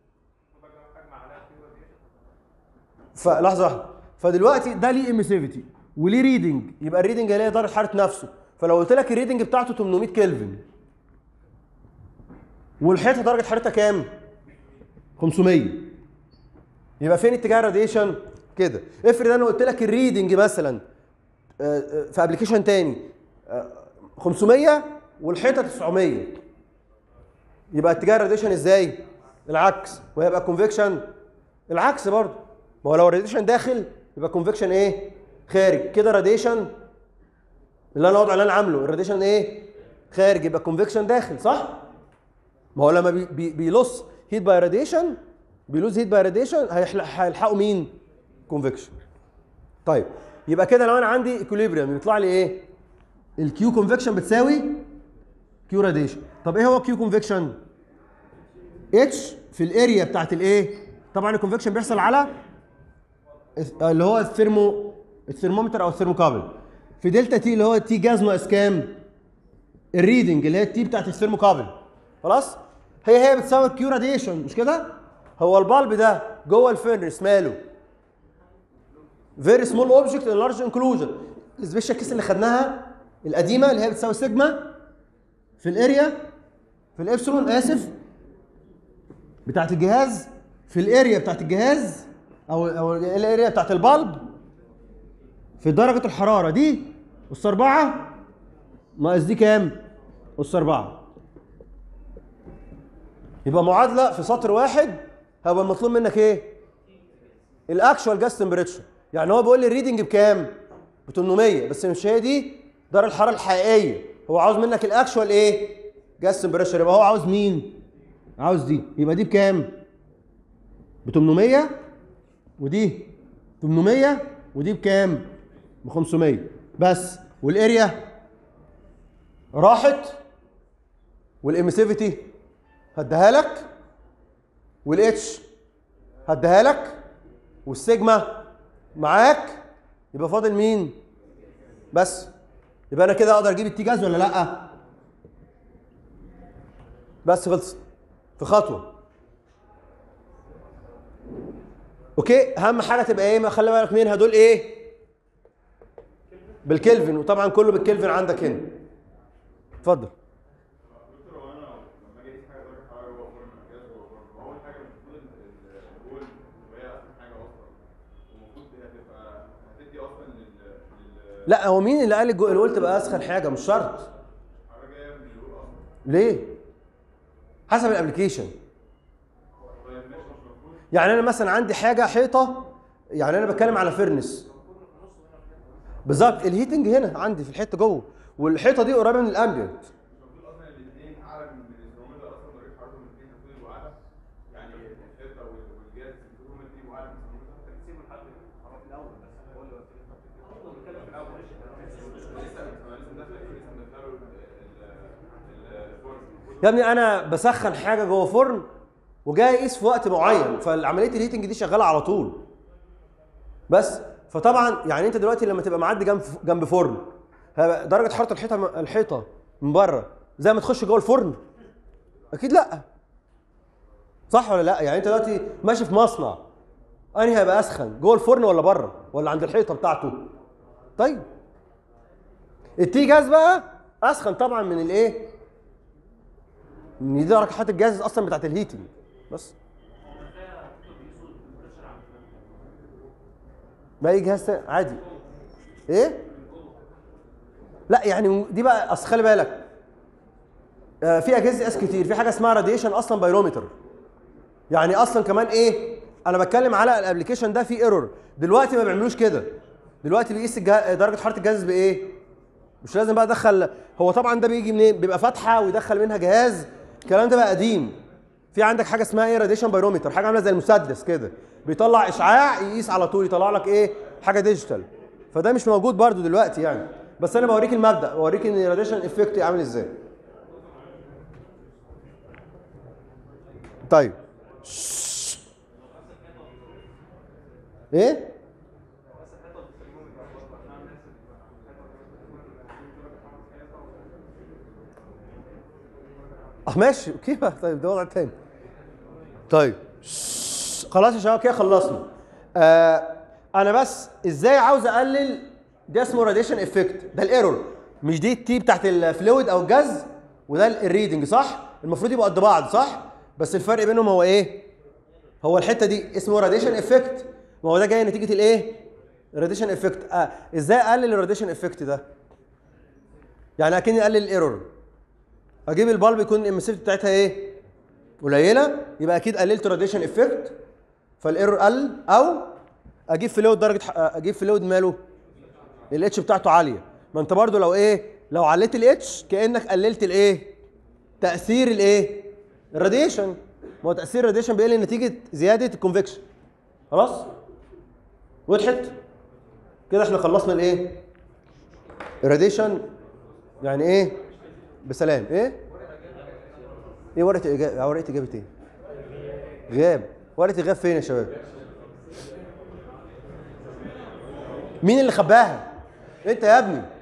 S1: فلحظه واحده فدلوقتي ده ليه اميسيفيتي وليه ريدنج يبقى الريدنج هي درجه حراره نفسه فلو قلت لك الريدنج بتاعته 800 كلفن والحيطه درجه حرارتها كام 500 يبقى فين اتجاه الراديشن كده افرض انا قلت لك الريدنج مثلا آه، آه، في ابلكيشن تاني آه، 500 والحيطه 900 يبقى اتجاه الراديشن ازاي العكس ويبقى كونفكشن العكس برضه ما هو لو الراديشن داخل يبقى كونفكشن ايه خارج كده راديشن اللي انا الوضع اللي انا عامله الراديشن ايه خارج يبقى كونفكشن داخل صح ما هو لما بي بي بيلص هيت باي راديشن بيلوز هيت باي راديشن هيلحقوا مين كونفكشن طيب يبقى كده لو انا عندي ايكوليبريم يطلع لي ايه الكيو كونفكشن بتساوي كيو راديشن طب ايه هو كيو كونفكشن اتش في الاريا بتاعت الايه طبعا الكونفكشن بيحصل على الث- اللي هو الثيرمو الثرمومتر او الثيرموكابل في دلتا تي اللي هو تي جاز ناقص كام الريدنج اللي هي التي بتاعت الثيرموكابل خلاص هي هي بتساوي الكيو راديشن مش كده هو البالب ده جوه الفيرنس ماله فيري سمول اوبجكت ان لارج انكلوجن السبيشال كيس اللي خدناها القديمه اللي هي بتساوي سيجما في الاريا في الابسلون اسف بتاعت الجهاز في الاريا بتاعت الجهاز او او الاريا بتاعت البلب في درجه الحراره دي اس 4 ناقص دي كام؟ اس 4 يبقى معادله في سطر واحد هيبقى المطلوب منك ايه؟ الاكشوال جاس تمبريتشر يعني هو بيقول لي الريدنج بكام؟ ب 800 بس مش هي دي درجه الحراره الحقيقيه هو عاوز منك الاكشوال ايه؟ جاس تمبريتشر يبقى هو عاوز مين؟ عاوز دي يبقى دي بكام؟ ب 800 ودي 800 ودي بكام؟ ب 500 بس والاريا راحت والاميسيفيتي هديها لك والاتش هديها لك والسيجما معاك يبقى فاضل مين بس يبقى انا كده اقدر اجيب التي جاز ولا لا بس خلصت في خطوه اوكي اهم حاجه تبقى ايه ما خلي بالك منها دول ايه بالكلفن وطبعا كله بالكلفن عندك هنا اتفضل
S3: دكتور هو انا لما اجي اقيس حاجه درجه حراره جوه فرن الجهاز جوه فرن هو اول حاجه المفروض ال- الجول وهي اسهل حاجه اصلا ومفروض هي تبقى هتدي اصلا لل لل
S1: لا هو مين اللي قال الجو- اللي قلت بقى اسخن حاجه مش شرط
S3: الحراره جايه من الجول اصلا
S1: ليه حسب الابلكيشن
S3: طيب ماشي مش المفروض
S1: يعني انا مثلا عندي حاجه حيطه يعني انا بتكلم على فرنس بالظبط الهيتنج هنا عندي في الحته جوه والحيطه دي قريبه من الامبيانت
S3: المفروض اصلا الاثنين اعلى من من الثرمومتر اصلا درجه حرارتهم الاثنين المفروض يبقوا اعلى يعني الحته وال- والجهاز المفروض هما الاثنين يبقوا اعلى من الثرمومتر تقسيم الحد هو في الاول بس هو اللي بتكلم في الاول لسه انا لسه مدخل لسه مدخله ال- ال- الفرن المفروض
S1: يا ابني انا بسخن حاجه جوه فرن وجاي اقيس في وقت معين فالعمليه الهيتنج دي شغاله على طول بس فطبعا يعني انت دلوقتي لما تبقى معدي جنب جنب فرن هيبقى درجه حراره الحيطه الحيطه من بره زي ما تخش جوه الفرن اكيد لا صح ولا لا يعني انت دلوقتي ماشي في مصنع انهي هيبقى اسخن جوه الفرن ولا بره ولا عند الحيطه بتاعته طيب التي جاز بقى اسخن طبعا من الايه ان دي درجه حراره الجهاز اصلا بتاعت الهيتنج بس ما اي جهاز تاني عادي ايه لا يعني دي بقى اصل خلي بالك آه، في اجهزه قياس كتير في حاجه اسمها راديشن اصلا بايرومتر يعني اصلا كمان ايه انا بتكلم على الابلكيشن ده فيه ايرور دلوقتي ما بيعملوش كده دلوقتي بيقيس الجه... درجه حراره الجهاز بايه مش لازم بقى ادخل هو طبعا ده بيجي منين بيبقى فاتحه ويدخل منها جهاز الكلام ده بقى قديم في عندك حاجه اسمها ايه راديشن بايرومتر حاجه عامله زي المسدس كده بيطلع اشعاع يقيس على طول يطلع لك ايه حاجه ديجيتال فده مش موجود برضو دلوقتي يعني بس انا بوريك المبدا بوريك ان الراديشن افكت عامل ازاي طيب ايه اه ماشي اوكي بقى طيب ده وضع تاني طيب خلاص يا شباب كده خلصنا آه انا بس ازاي عاوز اقلل ده اسمه راديشن افكت ده الايرور مش دي التي بتاعت الفلويد او الجاز وده الريدنج صح المفروض يبقوا قد بعض صح بس الفرق بينهم هو ايه هو الحته دي اسمه راديشن افكت ما هو ده جاي نتيجه الايه راديشن افكت آه ازاي اقلل الراديشن افكت ده يعني اكني اقلل الايرور اجيب البالب يكون الامسيفيتي بتاعتها ايه قليله يبقى اكيد قللت راديشن افكت فالايرور قل او اجيب فلويد درجه ح- اجيب فلويد ماله الاتش بتاعته عاليه ما انت برضو لو ايه لو عليت الاتش كانك قللت الايه تاثير الايه الراديشن ما هو تاثير الراديشن بيقل نتيجه زياده الكونفكشن خلاص وضحت كده احنا خلصنا الايه الراديشن يعني ايه بسلام ايه ايه ورقه اجابه ورقه اجابه ايه غياب ورقه الغياب فين يا شباب مين اللي خباها انت يا ابني